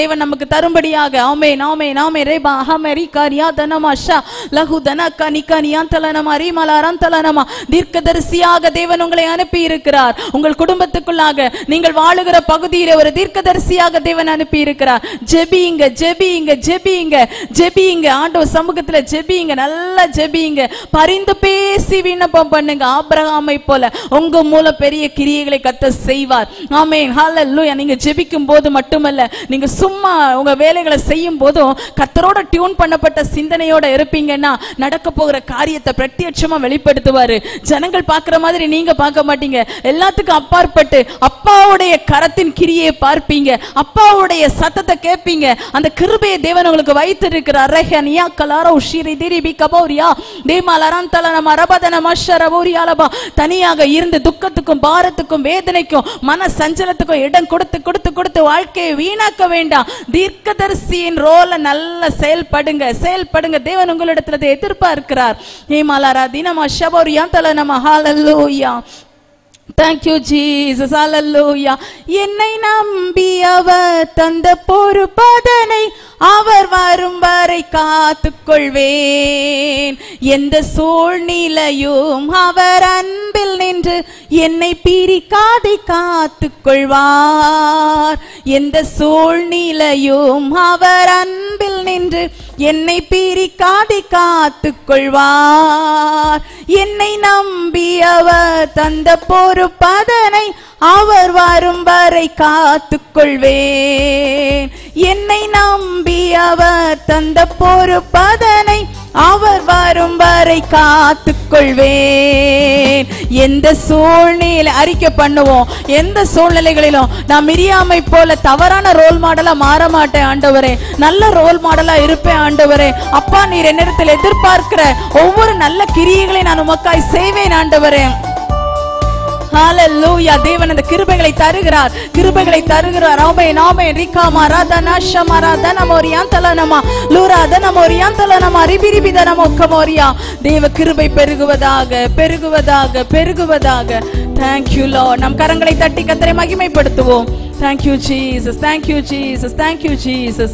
எங்களுக்கு தரும்படியாக ஆமென் ஆமென் ஆமென் ரேபா அஹமரிகா ரியாதனமா ஷா லகு தனக்கா நிக்கா நியாந்தலனமா ரீமலாரந்தலனமா தீர்க்கதரிசியாக தேவன் உங்களை அனுப்பி இருக்கிறார் உங்கள் குடும்பத்துக்குள்ளாக நீங்கள் வாழுகிற பகுதியில ஒரு தீர்க்கதரிசியாக தேவன் அனுப்பி இருக்கிறார் ஜெபிங்க ஜெபிங்க ஜெபிங்க ஜெபிங்க ஆண்டவர் சமூகத்துல ஜெபிங்க நல்லா ஜெபிங்க பரிந்து பேசி விண்ணப்பம் பண்ணுங்க ஆபிரகாமை போல உங்க மூலம் பெரிய கிரியைகளை கத்த செய்வார் ஆமென் ஹalleluya நீங்க ஜெபிக்கும் போது மட்டுமல்ல நீங்க சும்மா உங்க வேலைகளை செய்யும் போதும் கர்த்தரோட டியூன் பண்ணப்பட்ட சிந்தனையோட இருப்பீங்கன்னா நடக்க போகிற காரியத்தை பிரத்யட்சமா வெளிப்படுத்துவாரு ஜனங்கள் பார்க்கிற மாதிரி நீங்க பார்க்க மாட்டீங்க எல்லாத்துக்கும் அப்பாற்பட்டு அப்பாவுடைய கரத்தின் கிரியை பார்ப்பீங்க அப்பாவுடைய சத்தத்தை கேட்பீங்க அந்த கிருபையை தேவன் உங்களுக்கு வைத்திருக்கிறார் ரஹனியா கலாரோ ஷிரி திரிபி கபௌரியா தேமாலரான் தலனம் அரபதனம் அஷரபௌரியாலபா தனியாக இருந்து துக்கத்துக்கும் பாரத்துக்கும் வேதனைக்கும் மன சஞ்சலத்துக்கும் இடம் கொடுத்து கொடுத்து கொடுத்து வாழ்க்கையை வீணாக்க வேண்டாம் தீர்க்கதரிசியின் ரோல நல்ல செயல்படுங்க செயல்படுங்க தேவன் உங்களிடத்துல அதை எதிர்பார்க்கிறார் ஹேமாலாரா தினமா ஷபௌரியா தலனமா ஹalleluya Thank you, Jesus. Hallelujah. என்னை நம்பி அவர் தந்த பொறுப்பதனை அவர் வரும் வரை காத்துக்கொள்வேன் எந்த சூழ்நிலையும் அவர் அன்பில் நின்று என்னை பிரிக்காதை காத்துக்கொள்வார் எந்த சூழ்நிலையும் அவர் அன்பில் நின்று என்னை பிரிக்காதை காத்துக்கொள்வார் என்னை நம்பி அவர் தந்த பொறுப்பதனை அவர் வரும் வரை காத்துக்கொள்வேன் என்னை நம்பி அவர் தந்த பொறுப்பதனை அவர் வரும் வரை காத்துக்கொள்வேன் எந்த சூழ்நிலை அறிக்கை பண்ணுவோம் எந்த சூழ்நிலைகளிலும் நான் மிரியாமை போல தவறான ரோல் மாடலா மாற மாட்டேன் ஆண்டவரே நல்ல ரோல் மாடலா இருப்பேன் ஆண்டவரே அப்பா நீர் என்னிடத்தில் எதிர்பார்க்கிற ஒவ்வொரு நல்ல கிரியைகளை நான் உமக்காய் செய்வேன் ஆண்டவரே ஹalleluya தேவன் அந்த கிருபைகளை தருகிறார் கிருபைகளை தருகிறார் ஆமே நாமே ரிகா மராதனா ஷமராதன மோரியாந்தலனமா லூராதன மோரியாந்தலனமா ரிபிரிபிதன மொக்கமோரியா தேவ கிருபை பெருகுவதாக பெருகுவதாக பெருகுவதாக thank you lord நம் கரங்களை தட்டி கத்தரை மகிமைப்படுத்துவோம் thank you jesus thank you jesus thank you jesus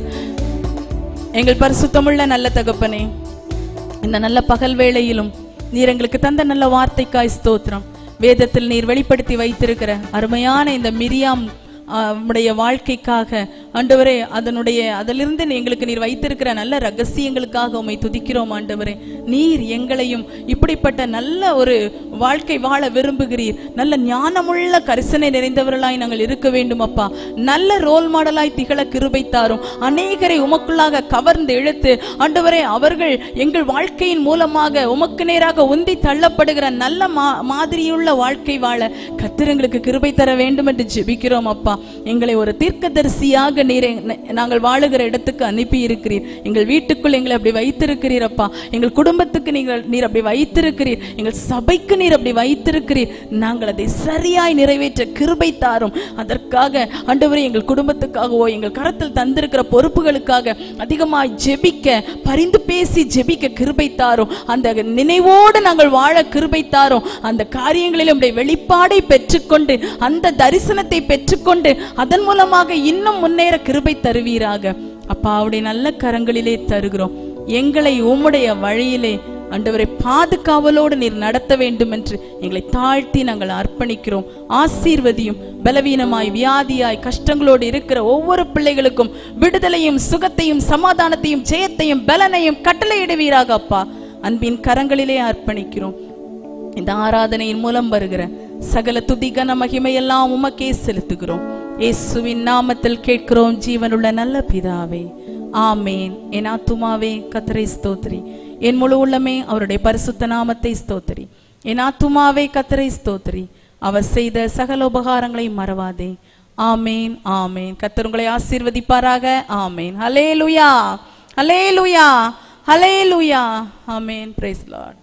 எங்கள் பரிசுத்தமுள்ள நல்ல தகப்பனே இந்த நல்ல பகல் வேளையிலும் நீர் எங்களுக்கு தந்த நல்ல வார்த்தைக்காய் ஸ்தோத்திரம் வேதத்தில் நீர் வெளிப்படுத்தி வைத்திருக்கிற அருமையான இந்த மிரியாம் ஆ, உம்முடைய வாழ்க்கைக்காக ஆண்டவரே அதனுடைய அதிலிருந்து எங்களுக்கு நீர் வைத்திருக்கிற நல்ல ரகசியங்களுக்காக உம்மை துதிக்கிறோம் ஆண்டவரே நீர் எங்களையும் இப்படிப்பட்ட நல்ல ஒரு வாழ்க்கை வாழ விரும்புகிறீர் நல்ல ஞானமுள்ள கரிசனை நிறைந்தவர்களாய் நாங்கள் இருக்க வேண்டும் அப்பா நல்ல ரோல் மாடலாய் திகழ கிருபை தாரும் அநேகரை உமக்குள்ளாக கவர்ந்து இழுத்து ஆண்டவரே அவர்கள் எங்கள் வாழ்க்கையின் மூலமாக உமக்கு நேராக உந்தி தள்ளப்படுகிற நல்ல மா மாதிரியுள்ள வாழ்க்கை வாழ கத்திரங்களுக்கு கிருபை தர வேண்டும் என்று ஜெபிக்கிறோம் அப்பா எங்களை ஒரு தீர்க்கதரிசியாக நீர் எங்க- நாங்கள் வாழுகிற இடத்துக்கு அனுப்பி இருக்கிறீர் எங்கள் வீட்டுக்குள் எங்களை அப்படி வைத்திருக்கிறீர் அப்பா எங்கள் குடும்பத்துக்கு நீங்கள் நீர் அப்படி வைத்திருக்கிறீர் எங்கள் சபைக்கு நீர் அப்படி வைத்திருக்கிறீர் நாங்கள் அதை சரியாய் நிறைவேற்ற கிருபை தாரும் அதற்காக ஆண்டவரே எங்கள் குடும்பத்துக்காகவோ எங்கள் கரத்தில் தந்திருக்கிற பொறுப்புகளுக்காக அதிகமாய் ஜெபிக்க பரிந்து பேசி ஜெபிக்க கிருபை தாரும் அந்த நினைவோடு நாங்கள் வாழ கிருபை தாரும் அந்த காரியங்களில் உடைய வெளிப்பாடை பெற்றுக்கொண்டு அந்த தரிசனத்தை பெற்றுக்கொண்டு அதன் மூலமாக இன்னும் முன்னேற கிருபை தருவீராக அப்பா அவருடைய நல்ல கரங்களிலே தருகிறோம் எங்களை உம்முடைய வழியிலே ஆண்டவரை பாதுகாவலோடு நீர் நடத்த வேண்டும் என்று எங்களை தாழ்த்தி நாங்கள் அர்ப்பணிக்கிறோம் ஆசீர்வதியும் பலவீனமாய் வியாதியாய் கஷ்டங்களோடு இருக்கிற ஒவ்வொரு பிள்ளைகளுக்கும் விடுதலையும் சுகத்தையும் சமாதானத்தையும் ஜெயத்தையும் பலனையும் கட்டளையிடுவீராக அப்பா அன்பின் கரங்களிலே அர்ப்பணிக்கிறோம் இந்த ஆராதனையின் மூலம் வருகிற சகல துதி கன மகிமையெல்லாம் உமக்கே செலுத்துகிறோம் இயேசுவின் நாமத்தில் கேட்கிறோம் ஜீவனுள்ள நல்ல பிதாவே ஆமேன் என் ஆத்துமாவே கத்தரை ஸ்தோத்திரி என் முழு உள்ளமே அவருடைய பரிசுத்த நாமத்தை ஸ்தோத்திரி என் ஆத்துமாவே கத்தரை ஸ்தோத்திரி அவர் செய்த சகல உபகாரங்களை மறவாதே ஆமேன் ஆமேன் கத்தர் உங்களை ஆசீர்வதிப்பாராக ஆமேன் ஹலே லுயா ஹலே லுயா ஹலே லுயா ஆமேன் பிரைஸ் லார்ட்